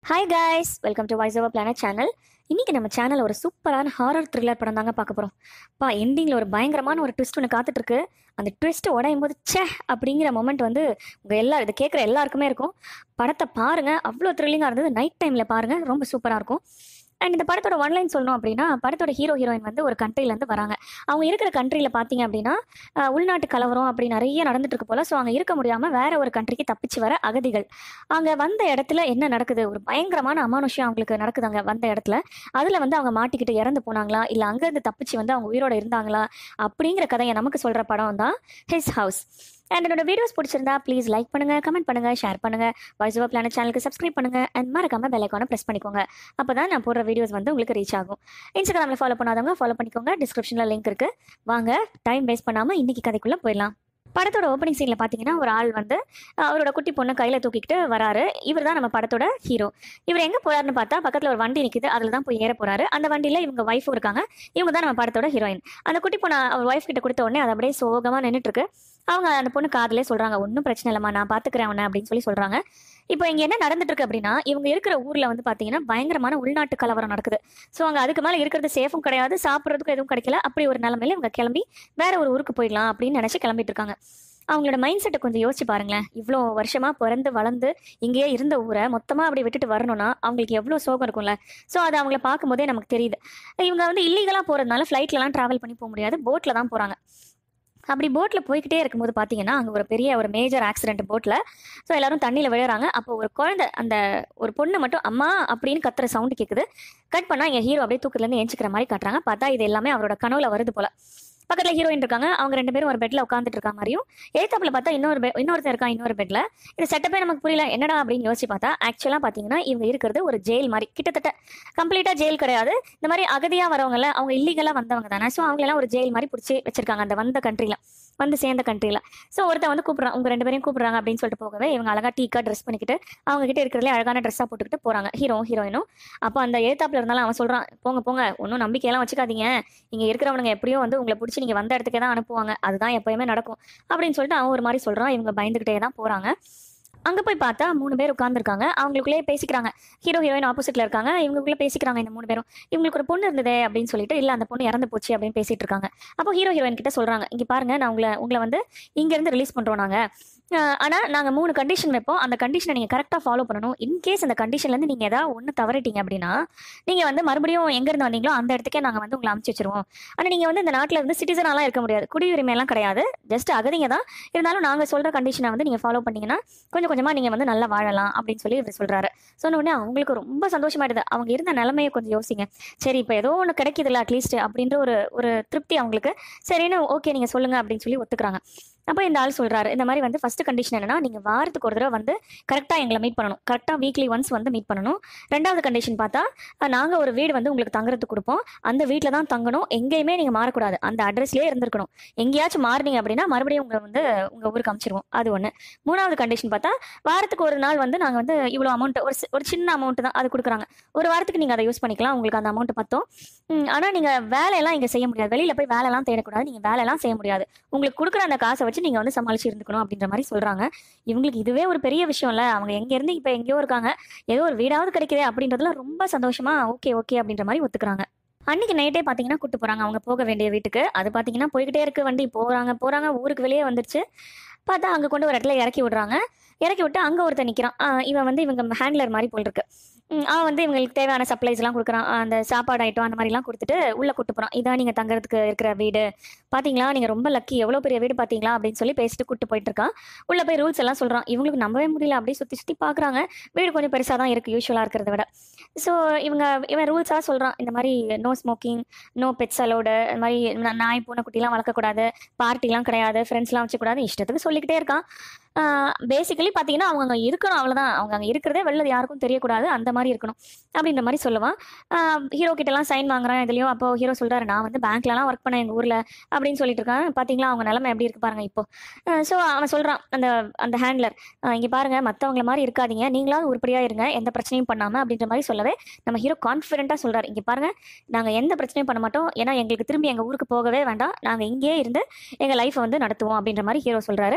hi guys welcome to voice over planet channel இன்னைக்கு நம்ம channel ஒரு சூப்பரான ஹாரர் த்ரில்லர் படம் தாங்க பார்க்க போகிறோம் பா எண்டிங்கில் ஒரு பயங்கரமான ஒரு ட்விஸ்ட் ஒன்று காத்துட்டு இருக்கு அந்த ட்விஸ்ட் உடையும் போது ச்சே அப்படிங்கிற மொமெண்ட் வந்து உங்கள் எல்லா இதை கேட்குற எல்லாருக்குமே இருக்கும் படத்தை பாருங்க அவ்வளோ த்ரில்லிங்காக இருந்தது நைட் டைமில் பாருங்க ரொம்ப சூப்பராக இருக்கும் அண்ட் இந்த படத்தோட ஒன்லைன் சொல்லணும் அப்படின்னா படத்தோட ஹீரோ ஹீரோயின் வந்து ஒரு கண்ட்ரிலேருந்து வராங்க அவங்க இருக்கிற கண்ட்ரியில் பார்த்தீங்க அப்படின்னா அஹ், உள்நாட்டு கலவரம் அப்படி நிறைய நடந்துட்டு இருக்கு போல ஸோ அங்கே இருக்க முடியாமல் வேற ஒரு கண்ட்ரிக்கு தப்பிச்சு வர அகதிகள் அங்கே வந்த இடத்துல என்ன நடக்குது ஒரு பயங்கரமான அமானுஷ்யம் அவங்களுக்கு நடக்குது அங்கே வந்த இடத்துல அதில் வந்து அவங்க மாட்டிக்கிட்டு இறந்து போனாங்களா இல்லை அங்கேருந்து தப்பிச்சு வந்து அவங்க உயிரோட இருந்தாங்களா அப்படிங்கிற கதையை நமக்கு சொல்கிற படம் தான் ஹிஸ் ஹவுஸ் அண்ட் என்னோட வீடியோஸ் பிடிச்சிருந்தா ப்ளீஸ் லைக் பண்ணுங்க கமெண்ட் பண்ணுங்க ஷேர் பண்ணுங்க வாய்ஸ் ஓவர் பிளானட் சேனலுக்கு சப்ஸ்கிரைப் பண்ணுங்க அண்ட் மறக்காம பெல் ஐக்கானை ப்ரெஸ் பண்ணிக்கோங்க அப்போ தான் நான் போடுற வீடியோஸ் வந்து உங்களுக்கு ரீச் ஆகும் இன்ஸ்டாகிராமில் ஃபாலோ பண்ணாதவங்க ஃபாலோ பண்ணிக்கோங்க டிஸ்கிரிப்ஷனில் லிங்க் இருக்கு வாங்க டைம் வேஸ்ட் பண்ணாமல் இன்னைக்கு கதைக்குள்ளே போயிடலாம் படத்தோட ஓப்பனிங் சீனில் பார்த்தீங்கன்னா ஒரு ஆள் வந்து அஹ், அவரோட குட்டி பொண்ணை கையில் தூக்கிக்கிட்டு வராரு இவர் தான் நம்ம படத்தோட ஹீரோ இவர் எங்கே போறாருன்னு பார்த்தா பக்கத்தில் ஒரு வண்டி நிற்குது அதில் தான் போய் ஏற போறாரு அந்த வண்டியில் இவங்க ஒய்ஃபும் இருக்காங்க இவங்க தான் நம்ம படத்தோட ஹீரோயின் அந்த குட்டி பொண்ணை அவர் ஒய்ஃப் கிட்ட கொடுத்த உடனே அது அப்படியே சோகமாக நின்றுட்டு இருக்கு அவங்க அந்த பொண்ணு காதலே சொல்றாங்க ஒன்றும் பிரச்சனை இல்லைம்மா நான் பார்த்துக்கிறேன் அவனை அப்படின்னு சொல்லி சொல்றாங்க இப்போ இங்க என்ன நடந்துட்டு இருக்கு அப்படின்னா இவங்க இருக்கிற ஊர்ல வந்து பாத்தீங்கன்னா பயங்கரமான உள்நாட்டு கலவரம் நடக்குது ஸோ அங்க அதுக்கு மேல இருக்கிறது சேஃபும் கிடையாது சாப்பிட்றதுக்கும் எதுவும் கிடைக்கல அப்படி ஒரு நிலைமையில இவங்க கிளம்பி வேற ஒரு ஊருக்கு போயிடலாம் அப்படின்னு நினைச்சு கிளம்பிட்டு இருக்காங்க அவங்களோட மைண்ட் செட்டை கொஞ்சம் யோசிச்சு பாருங்களேன் இவ்வளோ வருஷமா பிறந்து வளர்ந்து இங்கேயே இருந்த ஊரை மொத்தமா அப்படி விட்டுட்டு வரணும்னா அவங்களுக்கு எவ்வளோ சோகம் இருக்கும்ல ஸோ அது அவங்கள பார்க்கும்போதே நமக்கு தெரியுது இவங்க வந்து இல்லீகலாக போகிறதுனால ஃப்ளைட்லலாம் ட்ராவல் பண்ணி போக முடியாது போட்டில் தான் போகிறாங்க அப்படி போட்டில் போய்கிட்டே இருக்கும்போது பார்த்தீங்கன்னா அங்கே ஒரு பெரிய ஒரு மேஜர் ஆக்சிடென்ட் போட்டில் ஸோ எல்லாரும் தண்ணியில் விழுறாங்க அப்போ ஒரு குழந்தை அந்த ஒரு பொண்ணு மட்டும் அம்மா அப்படின்னு கத்துற சவுண்டு கேட்குது கட் பண்ணால் எங்கள் ஹீரோ அப்படியே தூக்கத்துலேருந்து ஏஞ்சிக்கிற மாதிரி காட்டுறாங்க பார்த்தா இது எல்லாமே அவரோட கனவுல வருது போல பக்கத்தில் ஹீரோயின் இருக்காங்க அவங்க ரெண்டு பேரும் ஒரு பெட்டில் உட்காந்துட்டு இருக்க மாதிரியும் ஏத்தாப்புல பார்த்தா இன்னொரு bed- இன்னொருத்தர் இருக்கான் இன்னொரு பெட்டில் இந்த செட்டப்பே நமக்கு புரியல என்னடா அப்படின்னு யோசிச்சு பார்த்தா ஆக்சுவலாக பார்த்தீங்கன்னா இவங்க இருக்கிறது ஒரு ஜெயில் மாதிரி கிட்டத்தட்ட கம்ப்ளீட்டாக ஜெயில் கிடையாது இந்த மாதிரி அகதியாக வரவங்கள அவங்க இல்லீகலாக வந்தவங்க தானே ஸோ அவங்களெல்லாம் ஒரு ஜெயில் மாதிரி பிடிச்சி வச்சிருக்காங்க அந்த வந்த கண்ட்ரியில் வந்து சேர்ந்த கண்ட்ரியில் ஸோ ஒருத்தன் வந்து கூப்பிட்றான் உங்க ரெண்டு பேரையும் கூப்பிட்றாங்க அப்படின்னு சொல்லிட்டு போகவே இவங்க அழகா டீக்கா ட்ரெஸ் பண்ணிக்கிட்டு அவங்க கிட்ட இருக்கிறதுலே அழகான ட்ரெஸ்ஸாக போட்டுக்கிட்டு போறாங்க ஹீரோ ஹீரோயினும் அப்போ அந்த ஏத்தாப்புல இருந்தாலும் அவன் சொல்றான் போங்க போங்க ஒன்றும் நம்பிக்கையெல்லாம் வச்சுக்காதீங்க இங்க இருக்கிறவனுங்க எப்படியும் வந்து உங்களை பிடிச்சி நீங்க வந்த இடத்துக்கே தான் அனுப்புவாங்க அதுதான் எப்பயுமே நடக்கும் அப்படின்னு சொல்லிட்டு அவன் ஒரு மாதிரி சொல்றான் இவங்க பயந்துகிட்டே தான் போறாங்க அங்க போய் பார்த்தா மூணு பேர் உட்காந்துருக்காங்க அவங்களுக்குள்ளே பேசிக்கிறாங்க ஹீரோ ஹீரோயின் ஆப்போசிட்ல இருக்காங்க இவங்களுக்குள்ள பேசிக்கிறாங்க இந்த மூணு பேரும் இவங்களுக்கு ஒரு பொண்ணு இருந்ததே அப்படின்னு சொல்லிட்டு இல்ல அந்த பொண்ணு இறந்து போச்சு அப்படின்னு பேசிட்டு இருக்காங்க அப்போ ஹீரோ ஹீரோயின் கிட்ட சொல்றாங்க இங்க பாருங்க நான் உங்களை உங்களை வந்து இங்க இருந்து ரிலீஸ் பண்றோம் நாங்க அஹ் ஆனா நாங்க மூணு கண்டிஷன் வைப்போம் அந்த கண்டிஷனை நீங்க கரெக்டா ஃபாலோ பண்ணணும் இன்கேஸ் அந்த கண்டிஷன்ல இருந்து நீங்க ஏதாவது ஒண்ணு தவறிட்டீங்க அப்படின்னா நீங்க வந்து மறுபடியும் எங்க இருந்து வந்தீங்களோ அந்த இடத்துக்கே நாங்க வந்து உங்களை அமுச்சு வச்சிருவோம் ஆனா நீங்க வந்து இந்த நாட்டுல இருந்து சிட்டிசனாலாம் இருக்க முடியாது குடியுரிமை எல்லாம் கிடையாது ஜஸ்ட் அகதிங்க தான் இருந்தாலும் நாங்க சொல்ற கண்டிஷனை வந்து நீங்க ஃபாலோ பண்ணீங்கன்னா கொஞ்சம் கொஞ்சமா நீங்க வந்து நல்லா வாழலாம் அப்படின்னு சொல்லி இவர் சொல்றாரு சொன்ன உடனே அவங்களுக்கு ரொம்ப சந்தோஷமாயிடுது அவங்க இருந்த நிலைமையை கொஞ்சம் யோசிங்க சரி இப்போ ஏதோ ஒன்று கிடைக்குதுல்ல அட்லீஸ்ட் அப்படின்ற ஒரு ஒரு திருப்தி அவங்களுக்கு சரின்னு ஓகே நீங்க சொல்லுங்க அப்படின்னு சொல்லி ஒத்துக்கிறாங்க அப்போ இந்த ஆள் சொல்றாரு இந்த மாதிரி வந்து ஃபர்ஸ்ட் கண்டிஷன் என்னன்னா நீங்க வாரத்துக்கு ஒரு தடவை வந்து கரெக்டாக எங்களை மீட் பண்ணணும் கரெக்டாக வீக்லி ஒன்ஸ் வந்து மீட் பண்ணணும் ரெண்டாவது கண்டிஷன் பார்த்தா அஹ், நாங்க ஒரு வீடு வந்து உங்களுக்கு தங்குறதுக்கு கொடுப்போம் அந்த வீட்டில் தான் தங்கணும் எங்கேயுமே நீங்க மாறக்கூடாது அந்த அட்ரஸ்லயே இருந்திருக்கணும் எங்கேயாச்சும் மாறினீங்க அப்படின்னா மறுபடியும் உங்களை வந்து உங்க ஊருக்கு அனுப்பிச்சிருவோம் அது ஒன்று மூணாவது கண்டிஷன் பார்த்தா வாரத்துக்கு ஒரு நாள் வந்து நாங்கள் வந்து இவ்வளோ அமௌண்ட் ஒரு சி- ஒரு சின்ன அமௌண்ட் தான் அது கொடுக்குறாங்க ஒரு வாரத்துக்கு நீங்கள் அதை யூஸ் பண்ணிக்கலாம் உங்களுக்கு அந்த அமௌண்ட் பத்தும் ஆனால் நீங்கள் வேலையெல்லாம் இங்கே செய்ய முடியாது வெளியில் போய் வேலையெல்லாம் தேடக்கூடாது நீங்கள் வேலையெல்லாம் செய்ய முடியாது உங்களுக்கு கொடுக்குற அந்த காசை வச்சு நீங்கள் வந்து சமாளிச்சு இருந்துக்கணும் அப்படின்ற மாதிரி சொல்கிறாங்க இவங்களுக்கு இதுவே ஒரு பெரிய விஷயம் இல்லை அவங்க எங்கேருந்து இப்போ எங்கேயோ இருக்காங்க ஏதோ ஒரு வீடாவது கிடைக்குதே அப்படின்றதுல ரொம்ப சந்தோஷமா ஓகே ஓகே அப்படின்ற மாதிரி ஒத்துக்கிறாங்க அன்னைக்கு நைட்டே பார்த்தீங்கன்னா கூட்டு போகிறாங்க அவங்க போக வேண்டிய வீட்டுக்கு அது பார்த்தீங்கன்னா போய்கிட்டே இருக்கு வண்டி போகிறாங்க போகிறாங்க ஊருக்கு வெளியே வந்துருச்சு பார்த்தா அங்கே கொண்டு ஒரு இடத்துல இறக்கி விடுறாங்க இறக்கி விட்டு அங்கே ஒருத்தன் நிற்கிறான் இவன் வந்து இவங்க ஹேண்ட்லர் மாதிரி போல் இருக்கு ம், அவன் வந்து இவங்களுக்கு தேவையான சப்ளைஸ்லாம் கொடுக்குறான் ஆ, அந்த சாப்பாடு ஐட்டம் அந்த மாதிரிலாம் கொடுத்துட்டு உள்ளே கூட்டு போகிறான் இதான் நீங்கள் தங்குறதுக்கு இருக்கிற வீடு பார்த்தீங்களா நீங்கள் ரொம்ப லக்கி எவ்வளோ பெரிய வீடு பார்த்தீங்களா அப்படின்னு சொல்லி பேசிட்டு கூட்டு போயிட்டு இருக்கான் உள்ளே போய் ரூல்ஸ் எல்லாம் சொல்கிறான் இவங்களுக்கு நம்பவே முடியல அப்படியே சுற்றி சுற்றி பார்க்குறாங்க வீடு கொஞ்சம் பெருசாக தான் இருக்குது யூஸ்வலாக இருக்கிறத விட ஸோ இவங்க இவன் ரூல்ஸாக சொல்கிறான் இந்த மாதிரி no smoking no pets allowed இந்த மாதிரி நா- நாய் பூனை குட்டிலாம் வளர்க்கக்கூடாது பார்ட்டிலாம் கிடையாது ஃப்ரெண்ட்ஸ்லாம் வச்சுக்கூடாது இஷ்டத்துக்கு சொல்லிக்கிட்டே இருக்கான் பேசிக்கலி பார்த்தீங்கன்னா அவங்க அங்கே இருக்கணும் அவ்வளோதான் அவங்க அங்கே இருக்கிறதே வெளில யாருக்கும் தெரியக்கூடாது அந்த மாதிரி இருக்கணும் அப்படின்ற மாதிரி சொல்லுவான் ஹீரோ கிட்டலாம் சைன் வாங்குறேன் இதுலையும் அப்போ ஹீரோ சொல்கிறாரு நான் வந்து பேங்க்லலாம் ஒர்க் பண்ணேன் எங்கள் ஊரில் அப்படின்னு சொல்லிட்டு இருக்கான் பார்த்தீங்களா அவங்க நிலைமை எப்படி இருக்கு பாருங்க இப்போ ஸோ அவன் சொல்கிறான் அந்த அந்த ஹேண்ட்லர் இங்கே பாருங்க மற்றவங்கள மாதிரி இருக்காதீங்க நீங்களாவது உருப்படியாக இருங்க எந்த பிரச்சனையும் பண்ணாமல் அப்படின்ற மாதிரி சொல்லவே நம்ம ஹீரோ கான்ஃபிடென்ட்டாக சொல்கிறார் இங்கே பாருங்க நாங்கள் எந்த பிரச்சனையும் பண்ண மாட்டோம் ஏன்னா எங்களுக்கு திரும்பி எங்கள் ஊருக்கு போகவே வேண்டாம் நாங்கள் இங்கேயே இருந்து எங்கள் லைஃப்பை வந்து நடத்துவோம் அப்படின்ற மாதிரி ஹீரோ சொல்கிறாரு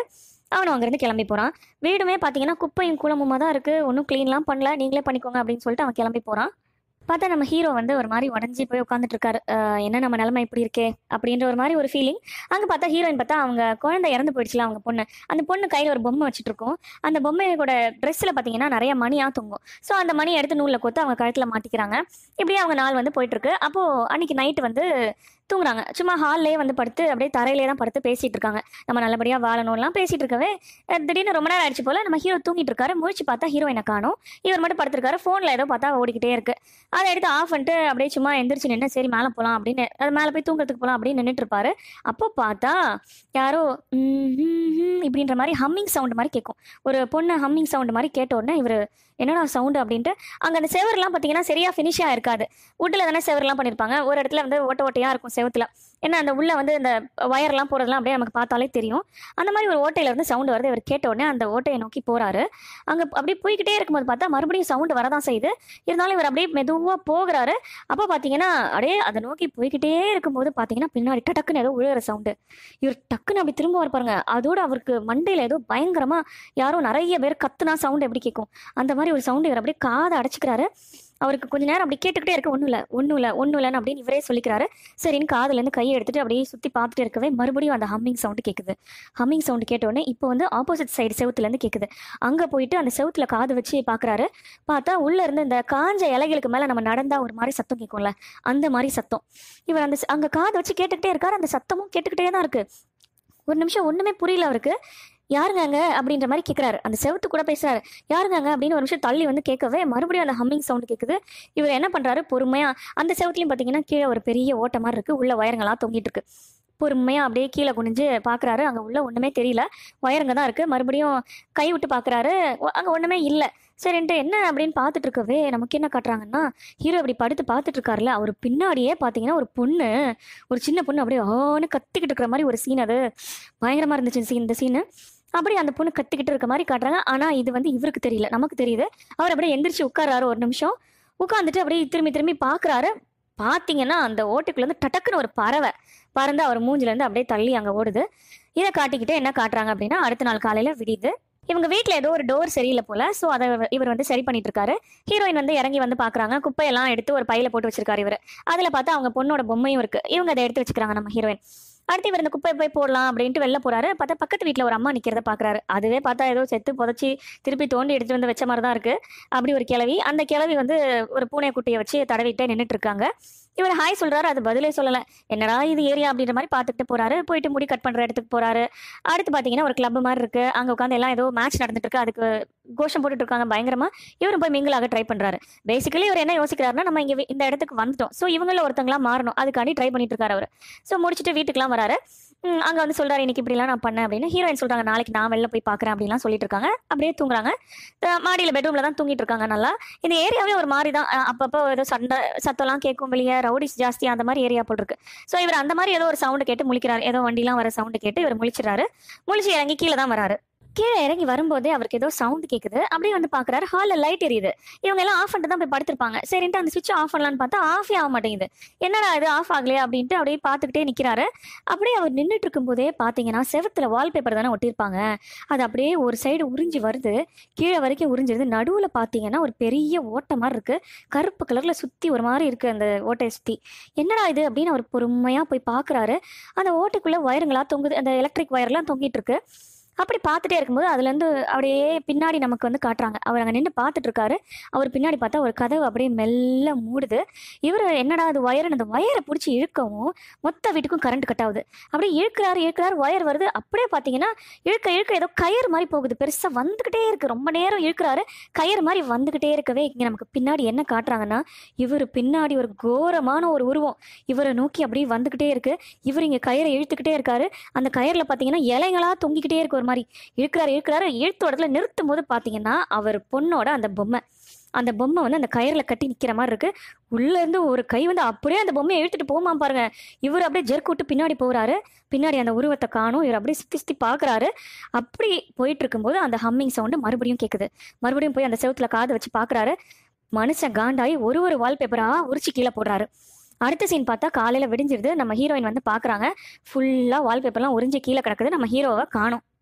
அவனும் அங்கேருந்து கிளம்பி போகிறான் வீடுமே பார்த்தீங்கன்னா குப்பையும் குளமுமா தான் இருக்குது ஒன்றும் க்ளீன்லாம் பண்ணல நீங்களே பண்ணிக்கோங்க அப்படின்னு சொல்லிட்டு அவன் கிளம்பி போகிறான் பார்த்தா நம்ம ஹீரோ வந்து ஒரு மாதிரி உடஞ்சி போய் உட்காந்துட்டு இருக்காரு அஹ் என்ன நம்ம நிலைமை இப்படி இருக்கே அப்படின்ற ஒரு மாதிரி ஒரு ஃபீலிங் அங்கே பார்த்தா ஹீரோயின் பார்த்தா அவங்க குழந்தை இறந்து போயிடுச்சுல அவங்க பொண்ணு அந்த பொண்ணு கையில் ஒரு பொம்மை வச்சுட்டு இருக்கும் அந்த பொம்மையோட ட்ரெஸ்ஸில் பார்த்தீங்கன்னா நிறைய மணியாக தொங்கும் ஸோ அந்த மணி எடுத்து நூலில் கொத்து அவங்க கழுத்தில் மாட்டிக்கிறாங்க இப்படியே அவங்க நாள் வந்து போயிட்டு இருக்கு அப்போது அன்னைக்கு நைட்டு வந்து தூங்குறாங்க சும்மா ஹால்லே வந்து படுத்து அப்படியே தரையிலே தான் படுத்து பேசிட்டு இருக்காங்க நம்ம நல்லபடியாக வாழணும்லாம் பேசிட்டு இருக்கவே அஹ் திடீர்னு ரொம்ப நேரம் ஆயிடுச்சு போல நம்ம ஹீரோ தூங்கிட்டு இருக்காரு முழிச்சு பார்த்தா ஹீரோயினை காணும் இவர் மட்டும் படுத்திருக்காரு ஃபோனில் ஏதோ பார்த்தா ஓடிக்கிட்டே இருக்கு அதை எடுத்து ஆஃப் பண்ணிட்டு அப்படியே சும்மா எந்திரிச்சு நின்று சரி மேலே போகலாம் அப்படின்னு அது மேலே போய் தூங்குறதுக்கு போகலாம் அப்படின்னு நின்றுட்டு இருப்பாரு அப்போ பார்த்தா யாரோ ம், ம், ம் இப்படின்ற மாதிரி ஹம்மிங் சவுண்ட் மாதிரி கேட்கும் ஒரு பொண்ணு ஹம்மிங் சவுண்ட் மாதிரி கேட்ட உடனே இவர் என்னடா சவுண்டு அப்படின்ட்டு அங்கே அந்த செவர்லாம் பார்த்தீங்கன்னா சரியாக ஃபினிஷாக இருக்காது வுட்டில் தானே செவர்லாம் பண்ணியிருப்பாங்க ஒரு இடத்துல வந்து ஓட்ட ஓட்டையாக இருக்கும் செவத்துல ஏன்னா அந்த உள்ள வந்து இந்த ஒயர்லாம் போகிறதுலாம் அப்படியே நமக்கு பார்த்தாலே தெரியும் அந்த மாதிரி ஒரு ஓட்டையில இருந்து சவுண்டு வருது இவர் கேட்ட உடனே அந்த ஓட்டையை நோக்கி போறாரு அங்கே அப்படியே போய்கிட்டே இருக்கும்போது பார்த்தா மறுபடியும் சவுண்டு வரதான் செய்யுது இருந்தாலும் இவர் அப்படியே மெதுவாக போகிறாரு அப்போ பார்த்தீங்கன்னா அப்படியே அதை நோக்கி போய்கிட்டே இருக்கும்போது பார்த்தீங்கன்னா பின்னாடி டக்குன்னு ஏதோ விழுகிற சவுண்டு இவர் டக்குன்னு அப்படி திரும்ப இருப்பாருங்க அதோட அவருக்கு மண்டையில் ஏதோ பயங்கரமாக யாரோ நிறைய பேர் கத்துனா சவுண்ட் எப்படி கேட்கும் அந்த மாதிரி ஒரு சவுண்டு இவர் அப்படியே காதை அடைச்சிக்கிறாரு அவருக்கு கொஞ்ச நேரம் அப்படி கேட்டுக்கிட்டே இருக்க ஒன்றும் இல்லை ஒன்றும் இல்லை ஒன்றும் இல்லைன்னு அப்படின்னு இவரே சொல்லிக்கிறாரு சரின்னு காதுலேருந்து கையை எடுத்துட்டு அப்படியே சுற்றி பார்த்துட்டு இருக்கவே மறுபடியும் அந்த ஹம்மிங் சவுண்டு கேட்குது ஹம்மிங் சவுண்டு கேட்டோடனே இப்போ வந்து ஆப்போசிட் சைடு செவுத்துலேருந்து கேட்குது அங்கே போயிட்டு அந்த செவுத்துல காது வச்சு பார்க்குறாரு பார்த்தா உள்ளே இருந்து இந்த காஞ்ச இலைகளுக்கு மேலே நம்ம நடந்தால் ஒரு மாதிரி சத்தம் கேட்கும்ல அந்த மாதிரி சத்தம் இவர் அந்த அங்கே காது வச்சு கேட்டுக்கிட்டே இருக்காரு அந்த சத்தமும் கேட்டுக்கிட்டே தான் இருக்குது ஒரு நிமிஷம் ஒன்றுமே புரியல அவருக்கு யாருங்க அங்க அப்படின்ற மாதிரி கேட்குறாரு அந்த செவுத்து கூட பேசுறாரு யாருங்க அங்க அப்படின்னு ஒரு நிமிஷம் தள்ளி வந்து கேட்கவே மறுபடியும் அந்த ஹம்மிங் சவுண்ட் கேட்குது இவர் என்ன பண்றாரு பொறுமையா அந்த செவுத்துலையும் பார்த்தீங்கன்னா கீழே ஒரு பெரிய ஓட்ட மாதிரி இருக்கு உள்ள வயருங்களா தொங்கிட்டு இருக்கு பொறுமையாக அப்படியே கீழே குனிஞ்சு பார்க்குறாரு அங்கே உள்ள ஒன்றுமே தெரியல வயருங்க தான் இருக்குது மறுபடியும் கை விட்டு பார்க்குறாரு அங்கே ஒன்றுமே இல்லை சரின்ட்டு என்ன அப்படின்னு பார்த்துட்டு இருக்கவே நமக்கு என்ன காட்டுறாங்கன்னா ஹீரோ இப்படி படுத்து பார்த்துட்டு இருக்காருல்ல அவர் பின்னாடியே பார்த்தீங்கன்னா ஒரு பொண்ணு ஒரு சின்ன பொண்ணு அப்படியே ஆன்னு கத்திக்கிட்டு இருக்கிற மாதிரி ஒரு சீன் அது பயங்கரமாக இருந்துச்சு சீன் இந்த சீனு அப்படி அந்த பொண்ணு கத்திக்கிட்டு இருக்க மாதிரி காட்டுறாங்க ஆனால் இது வந்து இவருக்கு தெரியல நமக்கு தெரியுது அவர் அப்படியே எந்திரிச்சு உட்காராரு ஒரு நிமிஷம் உட்காந்துட்டு அப்படியே திரும்பி திரும்பி பார்க்குறாரு பார்த்தீங்கன்னா அந்த ஓட்டுக்குள்ளேருந்து டடக்குன்னு ஒரு பறவை பறந்து அவர் மூஞ்சிலேருந்து அப்படியே தள்ளி அங்கே ஓடுது இதை காட்டிக்கிட்டு என்ன காட்டுறாங்க அப்படின்னா அடுத்த நாள் காலையில் விடியுது இவங்க வீட்டில் ஏதோ ஒரு டோர் சரியில்லை போல ஸோ அதை இவர் வந்து சரி பண்ணிட்டு இருக்காரு ஹீரோயின் வந்து இறங்கி வந்து பார்க்குறாங்க குப்பையெல்லாம் எடுத்து ஒரு பையில போட்டு வச்சிருக்காரு இவர் அதில் பார்த்தா அவங்க பொண்ணோட பொம்மையும் இருக்கு இவங்க அதை எடுத்து வச்சுக்கிறாங்க நம்ம ஹீரோயின் அடுத்து இவர் இந்த குப்பை போய் போடலாம் அப்படின்ட்டு வெளில போறாரு பார்த்தா பக்கத்து வீட்டில் ஒரு அம்மா நிற்கிறத பார்க்குறாரு அதுவே பார்த்தா ஏதோ செத்து புதைச்சி திருப்பி தோண்டி எடுத்துட்டு வந்து வச்ச மாதிரி தான் இருக்கு அப்படி ஒரு கிழவி அந்த கிழவி வந்து ஒரு பூனை குட்டியை வச்சு தடவிட்டே நின்றுட்டு இருக்காங்க இவர் ஹாய் சொல்றாரு அது பதிலே சொல்லலை என்னடா இது ஏரியா அப்படின்ற மாதிரி பார்த்துட்டு போறாரு போயிட்டு முடி கட் பண்ற இடத்துக்கு போறாரு அடுத்து பார்த்தீங்கன்னா ஒரு கிளப் மாதிரி இருக்கு அங்கே உட்காந்து எல்லாம் ஏதோ மேட்ச் நடந்துட்டு இருக்கு அதுக்கு கோஷம் போட்டுட்டு இருக்காங்க பயங்கரமா இவரும் போய் மிங்கிளாக ட்ரை பண்றாரு பேசிக்கலி இவர் என்ன யோசிக்கிறாருன்னா நம்ம இங்க வி- இந்த இடத்துக்கு வந்துட்டோம் ஸோ இவங்கள ஒருத்தங்களா மாறணும் அதுக்காண்டி ட்ரை பண்ணிட்டு இருக்காரு அவர் ஸோ முடிச்சுட்டு வீட்டுக்குலாம் வராரு ம், அங்க வந்து சொல்றாரு இன்னைக்கு இப்படிலாம் நான் பண்ணேன் அப்படின்னு ஹீரோயின் சொல்றாங்க நாளைக்கு நான் வெளில போய் பார்க்கறேன் அப்படிலாம் சொல்லிட்டு இருக்காங்க அப்படியே தூங்குறாங்க அஹ் மாடியில பெட்ரூம்ல தான் தூங்கிட்டு இருக்காங்க நல்லா இந்த ஏரியாவே ஒரு மாதிரி தான் அஹ் அப்பப்போ ஏதோ சண்டை சத்தம்லாம் கேட்கும் வெளியே ரவுடிஸ் ஜாஸ்தி அந்த மாதிரி ஏரியா போல் இருக்கு ஸோ இவர் அந்த மாதிரி ஏதோ ஒரு சவுண்டு கேட்டு முழிக்கிறாரு ஏதோ வண்டிலாம் வர சவுண்டு கேட்டு இவர் முழிச்சிடுறாரு முழிச்சு இறங்கி கீழே தான் வராரு கீழே இறங்கி வரும்போதே அவருக்கு ஏதோ சவுண்ட் கேட்குது அப்படியே வந்து பார்க்குறாரு ஹாலில் லைட் எரியுது இவங்க எல்லாம் ஆஃப் பண்ணிட்டு தான் போய் படுத்திருப்பாங்க சரின்ட்டு அந்த சுவிட்ச் ஆஃப் பண்ணலான்னு பார்த்தா ஆஃபே ஆக மாட்டேங்குது என்னடா இது ஆஃப் ஆகலையா அப்படின்ட்டு அப்படியே பார்த்துக்கிட்டே நிற்கிறாரு அப்படியே அவர் நின்றுட்டு இருக்கும்போதே பார்த்தீங்கன்னா செவத்துல வால்பேப்பர் தானே ஒட்டியிருப்பாங்க அது அப்படியே ஒரு சைடு உறிஞ்சி வருது கீழே வரைக்கும் உறிஞ்சிருது நடுவில் பார்த்தீங்கன்னா ஒரு பெரிய ஓட்டை மாதிரி இருக்கு கருப்பு கலரில் சுற்றி ஒரு மாதிரி இருக்கு அந்த ஓட்டையை சுற்றி என்னடா இது அப்படின்னு அவர் பொறுமையாக போய் பார்க்குறாரு அந்த ஓட்டைக்குள்ளே வயருங்களா தொங்குது அந்த எலக்ட்ரிக் வயர்லாம் தொங்கிட்டு இருக்கு அப்படி பார்த்துட்டே இருக்கும்போது அதுலேருந்து அப்படியே பின்னாடி நமக்கு வந்து காட்டுறாங்க அவர் அங்கே நின்று பார்த்துட்டு இருக்காரு அவர் பின்னாடி பார்த்தா ஒரு கதவு அப்படியே மெல்ல மூடுது இவர் என்னடா அது ஒயர் அந்த ஒயரை பிடிச்சி இழுக்கவும் மொத்த வீட்டுக்கும் கரண்ட் கட் ஆகுது அப்படியே இழுக்கிறாரு இழுக்கிறாரு ஒயர் வருது அப்படியே பார்த்தீங்கன்னா இழுக்க இழுக்க ஏதோ கயிறு மாதிரி போகுது பெருசாக வந்துக்கிட்டே இருக்கு ரொம்ப நேரம் இழுக்கிறாரு கயிறு மாதிரி வந்துக்கிட்டே இருக்கவே இங்கே நமக்கு பின்னாடி என்ன காட்டுறாங்கன்னா இவர் பின்னாடி ஒரு கோரமான ஒரு உருவம் இவரை நோக்கி அப்படியே வந்துக்கிட்டே இருக்கு இவர் இங்கே கயிறை இழுத்துக்கிட்டே இருக்காரு அந்த கயிறில் பார்த்தீங்கன்னா இலைங்களா தொங்கிக்கிட்டே இருக்கு ஒரு மாதிரி இழுக்கிறாரு இழுக்கிறாரு இழுத்த இடத்துல நிறுத்தும் போது பார்த்தீங்கன்னா அவர் பொண்ணோட அந்த பொம்மை அந்த பொம்மை வந்து அந்த கயிறில் கட்டி நிற்கிற மாதிரி இருக்கு உள்ள இருந்து ஒரு கை வந்து அப்படியே அந்த பொம்மையை இழுத்துட்டு போமா பாருங்க இவர் அப்படியே ஜெர்க் விட்டு பின்னாடி போறாரு பின்னாடி அந்த உருவத்தை காணும் இவர் அப்படியே சுத்தி சுத்தி பார்க்கறாரு அப்படி போயிட்டு இருக்கும்போது அந்த ஹம்மிங் சவுண்டு மறுபடியும் கேட்குது மறுபடியும் போய் அந்த செவுத்துல காது வச்சு பார்க்கறாரு மனுஷன் காண்டாயி ஒரு ஒரு வால்பேப்பரா உரிச்சு கீழே போடுறாரு அடுத்த சீன் பார்த்தா காலையில விடிஞ்சிருது நம்ம ஹீரோயின் வந்து பார்க்கறாங்க ஃபுல்லா வால்பேப்பர்லாம் உறிஞ்சி கீழே கிடக்குது நம்ம ஹீரோவை காணும்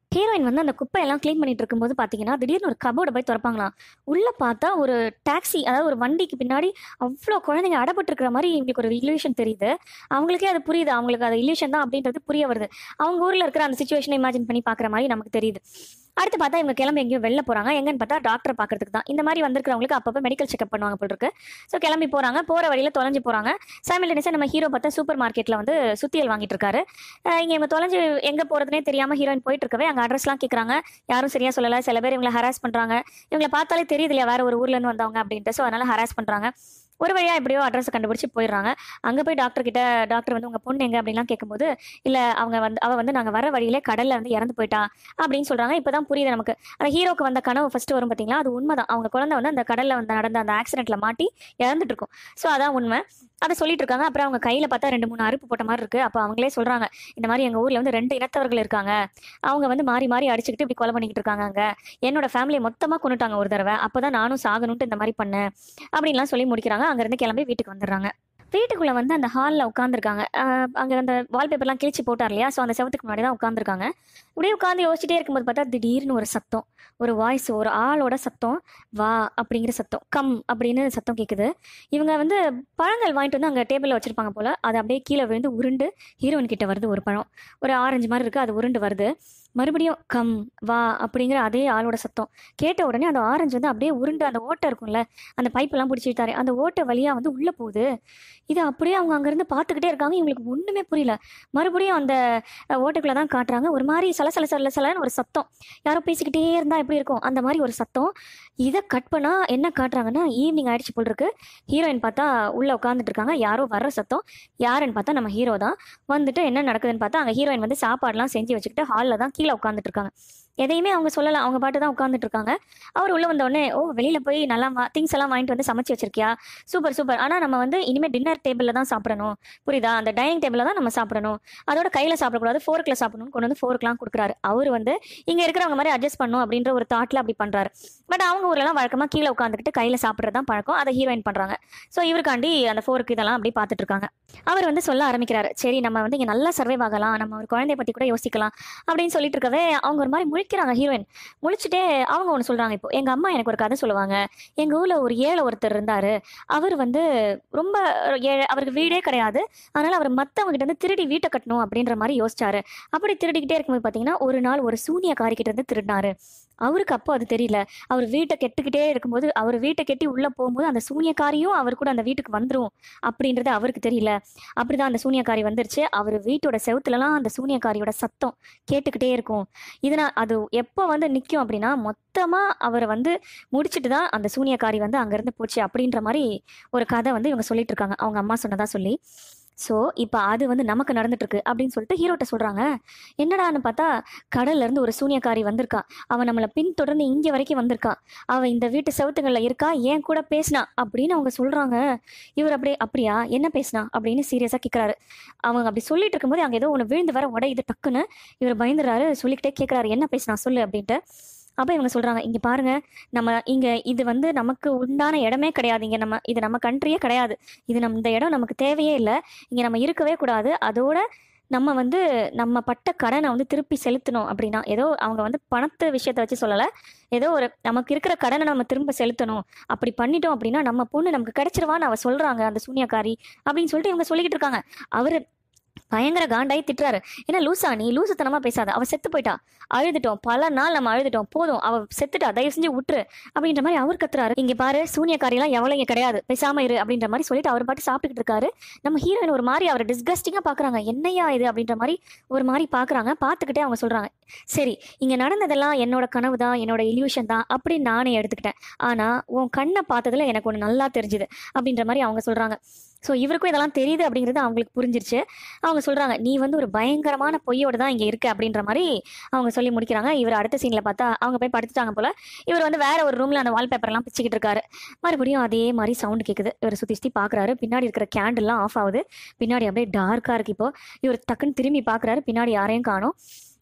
ஹீரோயின் வந்து அந்த குப்பையெல்லாம் க்ளீன் பண்ணிட்டு இருக்கும்போது பார்த்தீங்கன்னா திடீர்னு ஒரு கபோர்டை போய் திறப்பாங்களாம் உள்ளே பார்த்தா ஒரு டாக்ஸி அதாவது ஒரு வண்டிக்கு பின்னாடி அவ்வளோ குழந்தைங்க அடப்பட்டு இருக்கிற மாதிரி இவங்களுக்கு ஒரு இல்யூஷன் தெரியுது அவங்களுக்கே அது புரியுது அவங்களுக்கு அது இல்யூஷன் தான் அப்படின்றது புரிய வருது அவங்க ஊரில் இருக்கிற அந்த சுச்சுவேஷனை இமேஜின் பண்ணி பார்க்குற மாதிரி நமக்கு தெரியுது அடுத்து பார்த்தா இவங்க கிளம்பி எங்கேயோ வெளில போகிறாங்க எங்கன்னு பார்த்தா டாக்டர் பார்க்கறதுக்கு தான் இந்த மாதிரி வந்திருக்கிறவங்களுக்கு அப்பப்போ மெடிக்கல் செக்அப் பண்ணுவாங்க போல் இருக்கு ஸோ கிளம்பி போகிறாங்க போகிற வழியில் தொலைஞ்சு போகிறாங்க சைமில்டேனியஸாக நம்ம ஹீரோ பார்த்தா சூப்பர் மார்க்கெட்டில் வந்து சுத்தியல் வாங்கிட்டு இருக்காரு அஹ் இங்க இவங்க தொலைஞ்சு எங்கே போகிறதுனே தெரியாமல் ஹீரோயின் போயிட்டு இருக்கவே அங்கே அட்ரஸ்லாம் கேட்குறாங்க யாரும் சரியா சொல்லலை சில பேர் இவங்களை ஹராஸ் பண்ணுறாங்க இவங்களை பார்த்தாலே தெரியுது இல்லையா வேற ஒரு ஊர்லேருந்து வந்தவங்க அப்படின்ட்டு ஸோ அதனால ஹராஸ் பண்ணுறாங்க ஒரு வழியா எப்படியோ அட்ரஸ் கண்டுபிடிச்சு போயிடுறாங்க அங்கே போய் டாக்டர் கிட்ட டாக்டர் வந்து உங்கள் பொண்ணு எங்க அப்படின்லாம் கேட்கும்போது இல்லை அவங்க வந்து அவள் வந்து நாங்கள் வர வழியிலே கடலில் வந்து இறந்து போயிட்டா அப்படின்னு சொல்கிறாங்க இப்போ தான் புரியுது நமக்கு அந்த ஹீரோக்கு வந்த கனவு ஃபர்ஸ்ட் வரும் பார்த்தீங்களா அது உண்மைதான் அவங்க குழந்தை வந்து அந்த கடலில் வந்து நடந்த அந்த ஆக்சிடென்ட்ல மாட்டி இறந்துட்டு இருக்கும் ஸோ அதான் உண்மை அதை சொல்லிட்டு இருக்காங்க அப்புறம் அவங்க கையில் பார்த்தா ரெண்டு மூணு அறுப்பு போட்ட மாதிரி இருக்கு அப்போ அவங்களே சொல்கிறாங்க இந்த மாதிரி எங்கள் ஊரில் வந்து ரெண்டு இனத்தவர்கள் இருக்காங்க அவங்க வந்து மாறி மாறி அடிச்சுக்கிட்டு இப்படி கொலை பண்ணிக்கிட்டு இருக்காங்க அங்க என்னோட ஃபேமிலியை மொத்தமாக கொண்டுட்டாங்க ஒரு தடவை அப்போ தான் நானும் சாகணுன்ட்டு இந்த மாதிரி பண்ணேன் அப்படின்லாம் சொல்லி முடிக்கிறாங்க அங்கேருந்து கிளம்பி வீட்டுக்கு வந்துடுறாங்க வீட்டுக்குள்ளே வந்து அந்த ஹாலில் உட்காந்துருக்காங்க அங்கே அந்த வால்பேப்பர்லாம் கிழிச்சு போட்டார் இல்லையா ஸோ அந்த செவத்துக்கு முன்னாடி தான் உட்காந்துருக்காங்க இப்படியே உட்காந்து யோசிச்சுட்டே இருக்கும்போது பார்த்தா திடீர்னு ஒரு சத்தம் ஒரு வாய்ஸ் ஒரு ஆளோட சத்தம் வா அப்படிங்கிற சத்தம் கம் அப்படின்னு சத்தம் கேட்குது இவங்க வந்து பழங்கள் வாங்கிட்டு வந்து அங்கே டேபிளில் வச்சுருப்பாங்க போல் அது அப்படியே கீழே விழுந்து உருண்டு ஹீரோயின் கிட்ட வருது ஒரு பழம் ஒரு ஆரஞ்சு மாதிரி இருக்குது அது உருண்டு வருது மறுபடியும் கம் வா அப்படிங்கிற அதே ஆளோட சத்தம் கேட்ட உடனே அந்த ஆரஞ்சு வந்து அப்படியே உருண்டு அந்த ஓட்டை இருக்கும்ல அந்த பைப்பெல்லாம் பிடிச்சி இழுத்தாரு அந்த ஓட்டை வழியாக வந்து உள்ளே போகுது இது அப்படியே அவங்க அங்கேருந்து பார்த்துக்கிட்டே இருக்காங்க இவங்களுக்கு ஒன்றுமே புரியல மறுபடியும் அந்த அஹ், ஓட்டைக்குள்ள தான் காட்டுறாங்க ஒரு மாதிரி சல சல சல சலன்னு ஒரு சத்தம் யாரோ பேசிக்கிட்டே இருந்தால் எப்படி இருக்கும் அந்த மாதிரி ஒரு சத்தம் இதை கட் பண்ணால் என்ன காட்டுறாங்கன்னா ஈவினிங் ஆயிடுச்சு போல் இருக்கு ஹீரோயின் பார்த்தா உள்ளே உட்காந்துட்டு இருக்காங்க யாரோ வர்ற சத்தம் யாருன்னு பார்த்தா நம்ம ஹீரோ தான் வந்துட்டு என்ன நடக்குதுன்னு பார்த்தா அங்கே ஹீரோயின் வந்து சாப்பாடுலாம் செஞ்சு வச்சுக்கிட்டு ஹாலில் தான் கீழே உட்காந்துட்டு இருக்காங்க எதையுமே அவங்க சொல்லலாம் அவங்க பாட்டு தான் உட்காந்துட்டு இருக்காங்க அவர் உள்ள வந்த உடனே ஓ வெளியில போய் நல்லா திங்ஸ் எல்லாம் வாங்கிட்டு வந்து சமைச்சு வச்சிருக்கியா சூப்பர் சூப்பர் ஆனால் நம்ம வந்து இனிமேல் டின்னர் டேபிளில் தான் சாப்பிடணும் புரியுதா அந்த டைனிங் டேபிளில் தான் நம்ம சாப்பிடணும் அதோட கையில் சாப்பிடக்கூடாது ஃபோர்க்கில் சாப்பிடணும்னு கொண்டு வந்து ஃபோர்க்லாம் கொடுக்குறாரு அவர் வந்து இங்கே இருக்கிறவங்க மாதிரி அட்ஜஸ்ட் பண்ணும் அப்படின்ற ஒரு தாட்டில் அப்படி பண்ணுறாரு பட் அவங்க ஊர்லலாம் வழக்கமாக கீழே உட்காந்துக்கிட்டு கையில் சாப்பிட்றது தான் பழக்கம் அதை ஹீரோயின் பண்ணுறாங்க ஸோ இவருக்காண்டி அந்த ஃபோர்க்கு இதெல்லாம் அப்படி பார்த்துட்டு இருக்காங்க அவர் வந்து சொல்ல ஆரம்பிக்கிறாரு சரி நம்ம வந்து இங்கே நல்லா சர்வைவ் ஆகலாம் நம்ம ஒரு குழந்தைய பற்றி கூட யோசிக்கலாம் அப்படின்னு சொல்லிட்டு இருக்கவே அவங்க ஒரு மாதிரி முழிக்கிறாங்க ஹீரோயின் முழிச்சுட்டே அவங்க ஒன்று சொல்கிறாங்க இப்போ எங்கள் அம்மா எனக்கு ஒரு கதை சொல்லுவாங்க எங்கள் ஊரில் ஒரு ஏழை ஒருத்தர் இருந்தார் அவர் வந்து ரொம்ப ஏழை அவருக்கு வீடே கிடையாது அதனால் அவர் மற்றவங்க கிட்ட இருந்து திருடி வீட்டை கட்டணும் அப்படின்ற மாதிரி யோசிச்சாரு அப்படி திருடிக்கிட்டே இருக்கும்போது பார்த்தீங்கன்னா ஒரு நாள் ஒரு சூனியக்காரி கிட்ட இருந்து திருடினாரு அவருக்கு அப்போ அது தெரியல அவர் வீட்டை கெட்டுக்கிட்டே இருக்கும்போது அவர் வீட்டை கெட்டி உள்ளே போகும்போது அந்த சூனியக்காரியும் அவர் கூட அந்த வீட்டுக்கு வந்துரும் அப்படின்றது அவருக்கு தெரியல அப்படிதான் அந்த சூனியக்காரி வந்துருச்சு அவர் வீட்டோட செவுத்துலலாம் அந்த சூனியக்காரியோட சத்தம் கேட்டுக்கிட்டே இருக்கும் இதனால் அது எப்போ வந்து நிற்கும் அப்படின்னா மொத்தமாக அவரை வந்து முடிச்சுட்டு தான் அந்த சூனியக்காரி வந்து அங்கேருந்து போச்சு அப்படின்ற மாதிரி ஒரு கதை வந்து இவங்க சொல்லிட்டு இருக்காங்க அவங்க அம்மா சொன்னதா சொல்லி ஸோ இப்போ அது வந்து நமக்கு நடந்துட்டு இருக்கு அப்படின்னு சொல்லிட்டு ஹீரோட்ட சொல்கிறாங்க என்னடான்னு பார்த்தா கடல்ல இருந்து ஒரு சூனியக்காரி வந்திருக்கா அவன் நம்மளை பின்தொடர்ந்து இங்கே வரைக்கும் வந்திருக்கா அவன் இந்த வீட்டு செவுத்துங்களில் இருக்கா ஏன் கூட பேசினா அப்படின்னு அவங்க சொல்கிறாங்க இவர் அப்படியே அப்படியா என்ன பேசினா அப்படின்னு சீரியஸாக கேட்குறாரு அவங்க அப்படி சொல்லிட்டு இருக்கும்போது அங்கே ஏதோ ஒன்று விழுந்து வர உடையுது டக்குன்னு இவர் பயந்துறாரு சொல்லிக்கிட்டே கேட்குறாரு என்ன பேசினா சொல்லு அப்படின்ட்டு அப்போ இவங்க சொல்கிறாங்க இங்கே பாருங்க நம்ம இங்கே இது வந்து நமக்கு உண்டான இடமே கிடையாது இங்கே நம்ம இது நம்ம கண்ட்ரியே கிடையாது இது நம்ம இந்த இடம் நமக்கு தேவையே இல்லை இங்கே நம்ம இருக்கவே கூடாது அதோட நம்ம வந்து நம்ம பட்ட கடனை வந்து திருப்பி செலுத்தணும் அப்படின்னா ஏதோ அவங்க வந்து பணத்தை விஷயத்தை வச்சு சொல்லலை ஏதோ ஒரு நமக்கு இருக்கிற கடனை நம்ம திரும்ப செலுத்தணும் அப்படி பண்ணிட்டோம் அப்படின்னா நம்ம பொண்ணு நமக்கு கிடைச்சிருவான்னு அவ சொல்றாங்க அந்த சூனியக்காரி அப்படின்னு சொல்லிட்டு இவங்க சொல்லிக்கிட்டு இருக்காங்க அவரு பயங்கர காண்டாய் திட்டுறாரு ஏன்னா லூசா நீ லூசுத்தனமா பேசாத அவ செத்து போயிட்டா அழுதுட்டோம் பல நாள் நம்ம அழுதுட்டோம் போதும் அவ செத்துட்டா தயவு செஞ்சு விட்டுரு அப்படின்ற மாதிரி அவர் கத்துறாரு இங்க பாரு சூனியக்காரியெல்லாம் எவ்வளவு இங்க கிடையாது பேசாம இரு அப்படின்ற மாதிரி சொல்லிட்டு அவர் பாட்டு சாப்பிட்டுக்கிட்டு இருக்காரு நம்ம ஹீரோயின் ஒரு மாதிரி அவரை டிஸ்கஸ்டிங்கா பாக்குறாங்க என்னையா இது அப்படின்ற மாதிரி ஒரு மாதிரி பாக்குறாங்க பார்த்துக்கிட்டே அவங்க சொல்றாங்க சரி இங்க நடந்ததெல்லாம் என்னோட கனவு தான் என்னோட இல்யூஷன் தான் அப்படின்னு நானே எடுத்துக்கிட்டேன் ஆனா உன் கண்ணை பார்த்ததுல எனக்கு ஒன்று நல்லா தெரிஞ்சுது அப்படின்ற மாதிரி அவங்க சொல்றாங்க ஸோ இவருக்கும் இதெல்லாம் தெரியுது அப்படிங்கிறது அவங்களுக்கு புரிஞ்சிருச்சு அவங்க சொல்றாங்க நீ வந்து ஒரு பயங்கரமான பொய்யோட தான் இங்க இருக்க அப்படின்ற மாதிரி அவங்க சொல்லி முடிக்கிறாங்க இவர் அடுத்த சீன்ல பார்த்தா அவங்க போய் படுத்துட்டாங்க போல இவர் வந்து வேற ஒரு ரூம்ல அந்த வால்பேப்பர்லாம் பிச்சுக்கிட்டு இருக்காரு மறுபடியும் அதே மாதிரி சவுண்ட் கேட்குது இவர் சுத்தி சுத்தி பாக்குறாரு பின்னாடி இருக்கிற கேண்டில்லாம் ஆஃப் ஆகுது பின்னாடி அப்படியே டார்க்கா இருக்கு இப்போ இவர் டக்குன்னு திரும்பி பாக்குறாரு பின்னாடி யாரையும் காணோம்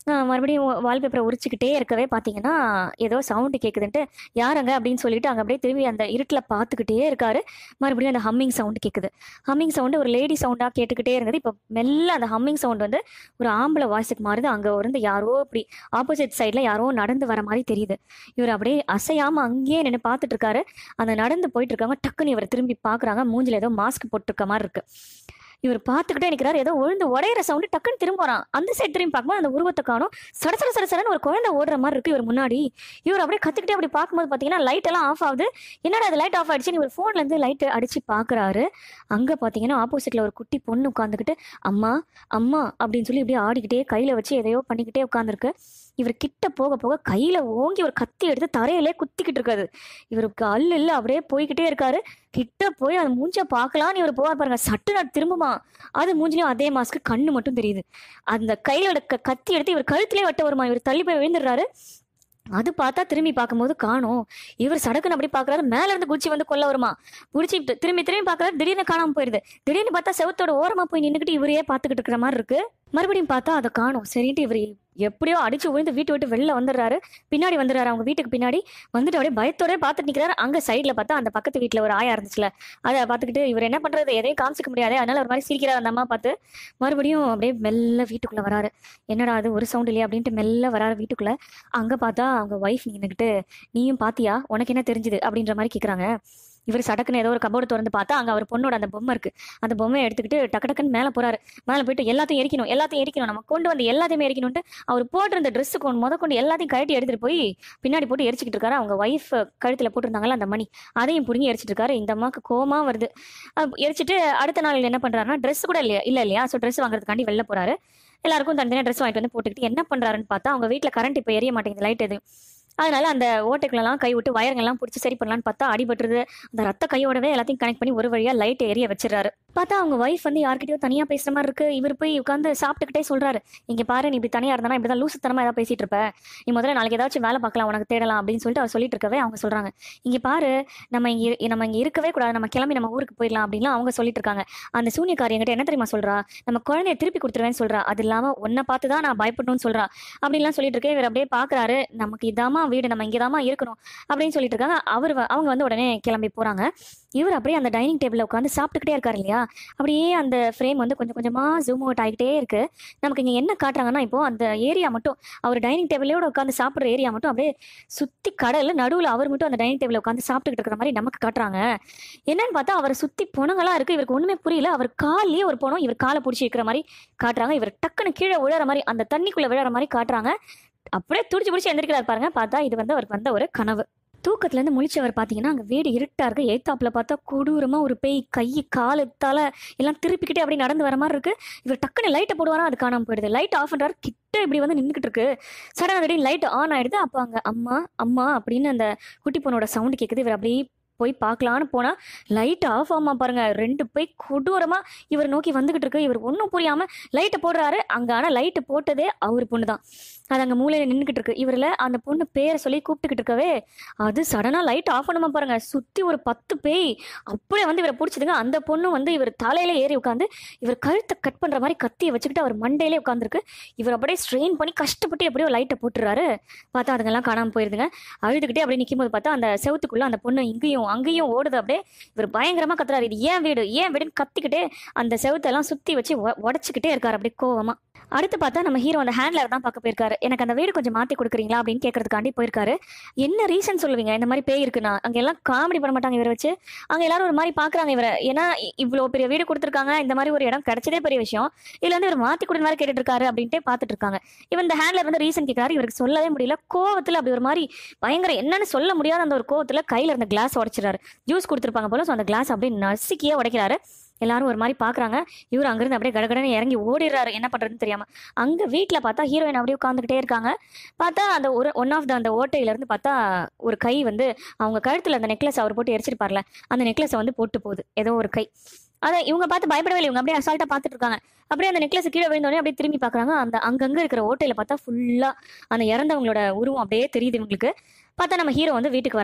ஆஹ் மறுபடியும் வால்பேப்பரை உரிச்சுக்கிட்டே இருக்கவே பார்த்தீங்கன்னா ஏதோ சவுண்டு கேட்குதுன்ட்டு யாருங்க அப்படின்னு சொல்லிட்டு அங்கே அப்படியே திரும்பி அந்த இருட்டில் பார்த்துக்கிட்டே இருக்காரு மறுபடியும் அந்த ஹம்மிங் சவுண்டு கேட்குது ஹம்மிங் சவுண்டு ஒரு லேடி சவுண்டாக கேட்டுக்கிட்டே இருந்தது இப்போ மெல்ல அந்த ஹம்மிங் சவுண்ட் வந்து ஒரு ஆம்பளை வாய்ஸுக்கு மாறுது அங்கே இருந்து யாரோ இப்படி ஆப்போசிட் சைடில் யாரோ நடந்து வர மாதிரி தெரியுது இவர் அப்படியே அசையாமல் அங்கேயே நின்று பார்த்துட்டு இருக்காரு அந்த நடந்து போயிட்டு இருக்காங்க டக்குன்னு இவர் திரும்பி பார்க்குறாங்க மூஞ்சில ஏதோ மாஸ்க் போட்டிருக்க மாதிரி இருக்கு இவர் பார்த்துக்கிட்டே நிற்கிறார் ஏதோ விழுந்து உடையிற சவுண்டு டக்குன்னு திரும்புறான் அந்த சைடு திரும்பி பார்க்கும்போது அந்த உருவத்தை காணும் சட சட சட சடன்னு ஒரு குழந்தை ஓடுற மாதிரி இருக்கு இவர் முன்னாடி இவர் அப்படியே கத்துக்கிட்டே அப்படி பார்க்கும்போது பார்த்தீங்கன்னா லைட் எல்லாம் ஆஃப் ஆகுது என்னடா அது லைட் ஆஃப் ஆயிடுச்சு இவர் ஃபோன்ல இருந்து லைட் அடிச்சு பார்க்கறாரு அங்க பார்த்தீங்கன்னா ஆப்போசிட்ல ஒரு குட்டி பொண்ணு உட்காந்துக்கிட்டு அம்மா அம்மா அப்படின்னு சொல்லி இப்படியே ஆடிக்கிட்டே கையில வச்சு எதையோ பண்ணிக்கிட்டே உட்காந்துருக்கு இவர் கிட்ட போக போக கையில ஓங்கி ஒரு கத்தி எடுத்து தரையிலே குத்திக்கிட்டு இருக்காரு இவருக்கு அல்ல இல்ல அப்படியே போய்கிட்டே இருக்காரு கிட்ட போய் அந்த மூஞ்ச பார்க்கலான்னு இவர் போவார் பாருங்க சட்டு நான் திரும்புமா அது மூஞ்சிலையும் அதே மாஸ்க்கு கண்ணு மட்டும் தெரியுது அந்த கையில க- கத்தி எடுத்து இவர் கழுத்திலே வட்ட வருமா இவர் தள்ளி போய் விழுந்துடுறாரு அது பார்த்தா திரும்பி பார்க்கும்போது காணோம் இவர் சடக்குன்னு அப்படி பார்க்கறாரு மேல இருந்து குச்சி வந்து கொல்ல வருமா குடிச்சு திரும்பி திரும்பி பார்க்கறாரு திடீர்னு காணாம போயிருது திடீர்னு பார்த்தா செவத்தோட ஓரமா போய் நின்றுக்கிட்டு இவரையே பார்த்துக்கிட்டு இருக்கிற மாதிரி இருக்கு மறுபடியும் பார்த்தா அதை காணோம் சரின்ட்டு இவர் எப்படியோ அடிச்சு விழுந்து வீட்டு விட்டு வெளில வந்துடுறாரு பின்னாடி வந்துடுறாரு அவங்க வீட்டுக்கு பின்னாடி வந்துட்டு அப்படியே பயத்தோட பார்த்துட்டு நிற்கிறாரு அங்க சைடுல பார்த்தா அந்த பக்கத்து வீட்டுல ஒரு ஆயா இருந்துச்சுல அதை பார்த்துக்கிட்டு இவர் என்ன பண்றது எதையும் காமிச்சிக்க முடியாது அதனால ஒரு மாதிரி சிரிக்கிறார் அந்த அம்மா பார்த்து மறுபடியும் அப்படியே மெல்ல வீட்டுக்குள்ள வராரு என்னடா அது ஒரு சவுண்ட் இல்லையா அப்படின்ட்டு மெல்ல வராரு வீட்டுக்குள்ள அங்க பார்த்தா அவங்க ஒய்ஃப் நின்னுக்கிட்டு நீயும் பாத்தியா உனக்கு என்ன தெரிஞ்சுது அப்படின்ற மாதிரி கேக்குறாங்க இவர் சடக்குன்னு ஏதோ ஒரு கபோர்டு திறந்து பார்த்தா அங்க அவர் பொண்ணோட அந்த பொம்மை இருக்கு அந்த பொம்மையை எடுத்துக்கிட்டு டக்கு டக்குன்னு மேல போறாரு மேல போயிட்டு எல்லாத்தையும் எரிக்கணும் எல்லாத்தையும் எரிக்கணும் நம்ம கொண்டு வந்து எல்லாத்தையுமே எரிக்கணும்ட்டு அவர் போட்டிருந்த ட்ரெஸ் கொண்டு முத கொண்டு எல்லாத்தையும் கழட்டி எடுத்துட்டு போய் பின்னாடி போட்டு எரிச்சிக்கிட்டு இருக்காரு அவங்க ஒய்ஃப் கழுத்துல போட்டிருந்தாங்கல்ல அந்த மணி அதையும் பிடுங்கி எரிச்சிட்டு இருக்காரு இந்த அம்மாக்கு கோமா வருது அஹ் எரிச்சிட்டு அடுத்த நாள் என்ன பண்றாருன்னா ட்ரெஸ் கூட இல்லையா இல்ல இல்லையா ஸோ ட்ரெஸ் வாங்குறதுக்காண்டி வெளில போறாரு எல்லாருக்கும் தனித்தனியாக ட்ரெஸ் வாங்கிட்டு வந்து போட்டுக்கிட்டு என்ன பண்றாருன்னு பார்த்தா அவங்க வீட்ல கரண்ட் இப்போ எரிய மாட்டேங்குது லைட் எது அதனால அந்த ஓட்டைக்குள்ளெல்லாம் கை விட்டு வயருங்கெல்லாம் பிடிச்சி சரி பண்ணலான்னு பார்த்தா அடிபட்டுருது அந்த ரத்த கையோடவே எல்லாத்தையும் கனெக்ட் பண்ணி ஒரு வழியா லைட் எரிய வச்சிடறாரு பார்த்தா அவங்க ஒய்ஃப் வந்து யார்கிட்டயோ தனியா பேசுற மாதிரி இருக்கு இவர் போய் உட்காந்து சாப்பிட்டுக்கிட்டே சொல்றாரு இங்க பாரு நீ இப்படி தனியா இருந்தா இப்படிதான் லூசுத்தனமா ஏதாவது பேசிட்டு இருப்ப நீ முதல்ல நாளைக்கு ஏதாச்சும் வேலை பார்க்கலாம் உனக்கு தேடலாம் அப்படின்னு சொல்லிட்டு அவர் சொல்லிட்டு இருக்கவே அவங்க சொல்றாங்க இங்க பாரு நம்ம இங்க இரு- நம்ம இங்க இருக்கவே கூடாது நம்ம கிளம்பி நம்ம ஊருக்கு போயிடலாம் அப்படின்லாம் அவங்க சொல்லிட்டு இருக்காங்க அந்த சூனியக்காரி என்கிட்ட என்ன தெரியுமா சொல்றா நம்ம குழந்தைய திருப்பி கொடுத்துருவேன்னு சொல்றா அது இல்லாம உன்னை பார்த்து தான் நான் பயப்படணும்னு சொல்றா அப்படின்லாம் சொல்லிட்டு இருக்கேன் இவர் அப்படியே பாக்குறாரு நமக்கு இதாமா வீடு நம்ம இங்கதாம்மா இருக்கணும் அப்படின்னு சொல்லிட்டு இருக்காங்க அவர் வ- அவங்க வந்து உடனே கிளம்பி போறாங்க இவர் அப்படியே அந்த டைனிங் டேபிள்ல உட்காந்து சாப்பிட்டுக்கிட்டே இருக்காரு இல்லையா அப்படியே அந்த ஃப்ரேம் வந்து கொஞ்சம் கொஞ்சமா ஜூம் அவுட் ஆகிட்டே இருக்கு நமக்கு இங்க என்ன காட்டுறாங்கன்னா இப்போ அந்த ஏரியா மட்டும் அவர் டைனிங் டேபிளோட உட்காந்து சாப்பிடுற ஏரியா மட்டும் அப்படியே சுத்தி கடல்ல நடுவுல அவர் மட்டும் அந்த டைனிங் டேபிள்ல உட்காந்து சாப்பிட்டுக்கிட்டு இருக்கிற மாதிரி நமக்கு காட்டுறாங்க என்னன்னு பார்த்தா அவரை சுத்தி பொணங்களா இருக்கு இவருக்கு ஒண்ணுமே புரியல அவர் கால்லயே ஒரு பொணம் இவர் காலை பிடிச்சி இருக்கிற மாதிரி காட்டுறாங்க இவர் டக்குன்னு கீழே விழுற மாதிரி அந்த தண்ணிக்குள்ள விழுற மாதிரி காட்டுறாங்க அப்படியே துடிச்சு பிடிச்சி எந்திரிக்கிறார் பாருங்க பார்த்தா இது வந்து அவருக்கு வந்த ஒரு கனவு தூக்கத்துல இருந்து முழிச்சவர் பாத்தீங்கன்னா அங்க வீடு இருட்டா இருக்கு ஏத்தாப்புல பார்த்தா கொடூரமா ஒரு பேய் கை காலு தலை எல்லாம் திருப்பிக்கிட்டே அப்படி நடந்து வர மாதிரி இருக்கு இவர் டக்குன்னு லைட்டை போடுவாரா அது காணாம போயிடுது லைட் ஆஃப் பண்றாரு கிட்ட இப்படி வந்து நின்றுக்கிட்டு இருக்கு சடனா திடீர்னு லைட் ஆன் ஆயிடுது அப்போ அங்க அம்மா அம்மா அப்படின்னு அந்த குட்டி பொண்ணோட சவுண்ட் கேக்குது இவர் அப்படியே போய் பார்க்கலான்னு போனா லைட் ஆஃப் ஆமா பாருங்க ரெண்டு போய் கொடூரமா இவர் நோக்கி வந்துகிட்டு இருக்கு இவர் ஒன்றும் புரியாம லைட்டை போடுறாரு அங்க ஆனா லைட்டு போட்டதே அவர் பொண்ணு தான் அது அங்க மூலையில நின்றுக்கிட்டு இருக்கு இவரில் அந்த பொண்ணு பேரை சொல்லி கூப்பிட்டுக்கிட்டு இருக்கவே அது சடனா லைட் ஆஃப் பண்ணுமா பாருங்க சுத்தி ஒரு பத்து பேய் அப்படியே வந்து இவரை பிடிச்சதுங்க அந்த பொண்ணு வந்து இவர் தலையில ஏறி உட்காந்து இவர் கழுத்தை கட் பண்ற மாதிரி கத்தியை வச்சுக்கிட்டு அவர் மண்டையிலே உட்காந்துருக்கு இவர் அப்படியே ஸ்ட்ரெயின் பண்ணி கஷ்டப்பட்டு எப்படியோ லைட்டை போட்டுறாரு பார்த்தா அதுங்கெல்லாம் காணாம போயிருதுங்க அழுதுகிட்டே அப்படியே நிற்கும் போது பார்த்தா அந்த செவுத்துக்குள்ள அந்த பொண்ணு இங்கேயும் அங்கேயும் ஓடுது அப்படியே இவர் பயங்கரமா கத்துறாரு இது ஏன் வீடு ஏன் வீடுன்னு கத்திக்கிட்டே அந்த செவுத்தெல்லாம் சுத்தி வச்சு உட- உடைச்சுக்கிட்டே இருக்காரு அப்படியே கோவமா அடுத்து பார்த்தா நம்ம ஹீரோ அந்த ஹேண்ட்லர் தான் பார்க்க போயிருக்காரு எனக்கு அந்த வீடு கொஞ்சம் மாத்தி கொடுக்குறீங்களா அப்படின்னு கேட்கறதுக்காண்டி போயிருக்காரு என்ன ரீசன் சொல்லுவீங்க இந்த மாதிரி பேய் இருக்குன்னா அங்க எல்லாம் காமெடி பண்ண மாட்டாங்க இவரை வச்சு அங்க எல்லாரும் ஒரு மாதிரி பாக்குறாங்க இவரை ஏன்னா இ- இவ்வளவு பெரிய வீடு கொடுத்துருக்காங்க இந்த மாதிரி ஒரு இடம் கிடைச்சதே பெரிய விஷயம் இதுல வந்து இவர் மாத்தி கொடுன்னு வேற கேட்டுட்டு இருக்காரு அப்படின்ட்டு பாத்துட்டு இருக்காங்க இவன் இந்த ஹேண்ட்லர் வந்து ரீசன் கேட்கறாரு இவருக்கு சொல்லவே முடியல கோவத்துல அப்படி ஒரு மாதிரி பயங்கர என்னன்னு சொல்ல முடியாத அந்த ஒரு கோவத்துல கையில இருந்த கிளாஸ் உடைச்சிடாரு ஜூஸ் கொடுத்துருப்பாங்க போல ஸோ அந்த கிளாஸ் அப்படியே நசுக்கியே உடைக்கிறாரு எல்லாரும் ஒரு மாதிரி பாக்குறாங்க இவர் அங்கிருந்து அப்படியே கடகடன்னு இறங்கி ஓடிடுறாரு என்ன பண்றதுன்னு தெரியாம அங்க வீட்ல பார்த்தா ஹீரோயின் அப்படியே உட்காந்துக்கிட்டே இருக்காங்க பார்த்தா அந்த ஒரு ஒன் ஆஃப் த அந்த ஓட்டையில இருந்து பார்த்தா ஒரு கை வந்து அவங்க கழுத்துல அந்த நெக்லஸ் அவர் போட்டு எரிச்சிருப்பார்ல அந்த நெக்லஸை வந்து போட்டு போகுது ஏதோ ஒரு கை அதை இவங்க பார்த்து பயப்படவே இல்லை இவங்க அப்படியே அசால்ட்டா பார்த்துட்டு இருக்காங்க அப்படியே அந்த நெக்லஸ் கீழே விழுந்தோடனே அப்படியே திரும்பி பார்க்கறாங்க அந்த அங்கங்க இருக்கிற ஓட்டையில பார்த்தா ஃபுல்லா அந்த இறந்தவங்களோட உருவம் அப்படியே தெரியுது இவங்களுக்கு பார்த்தா நம்ம ஹீரோ வந்து வீட்டுக்கு வராரு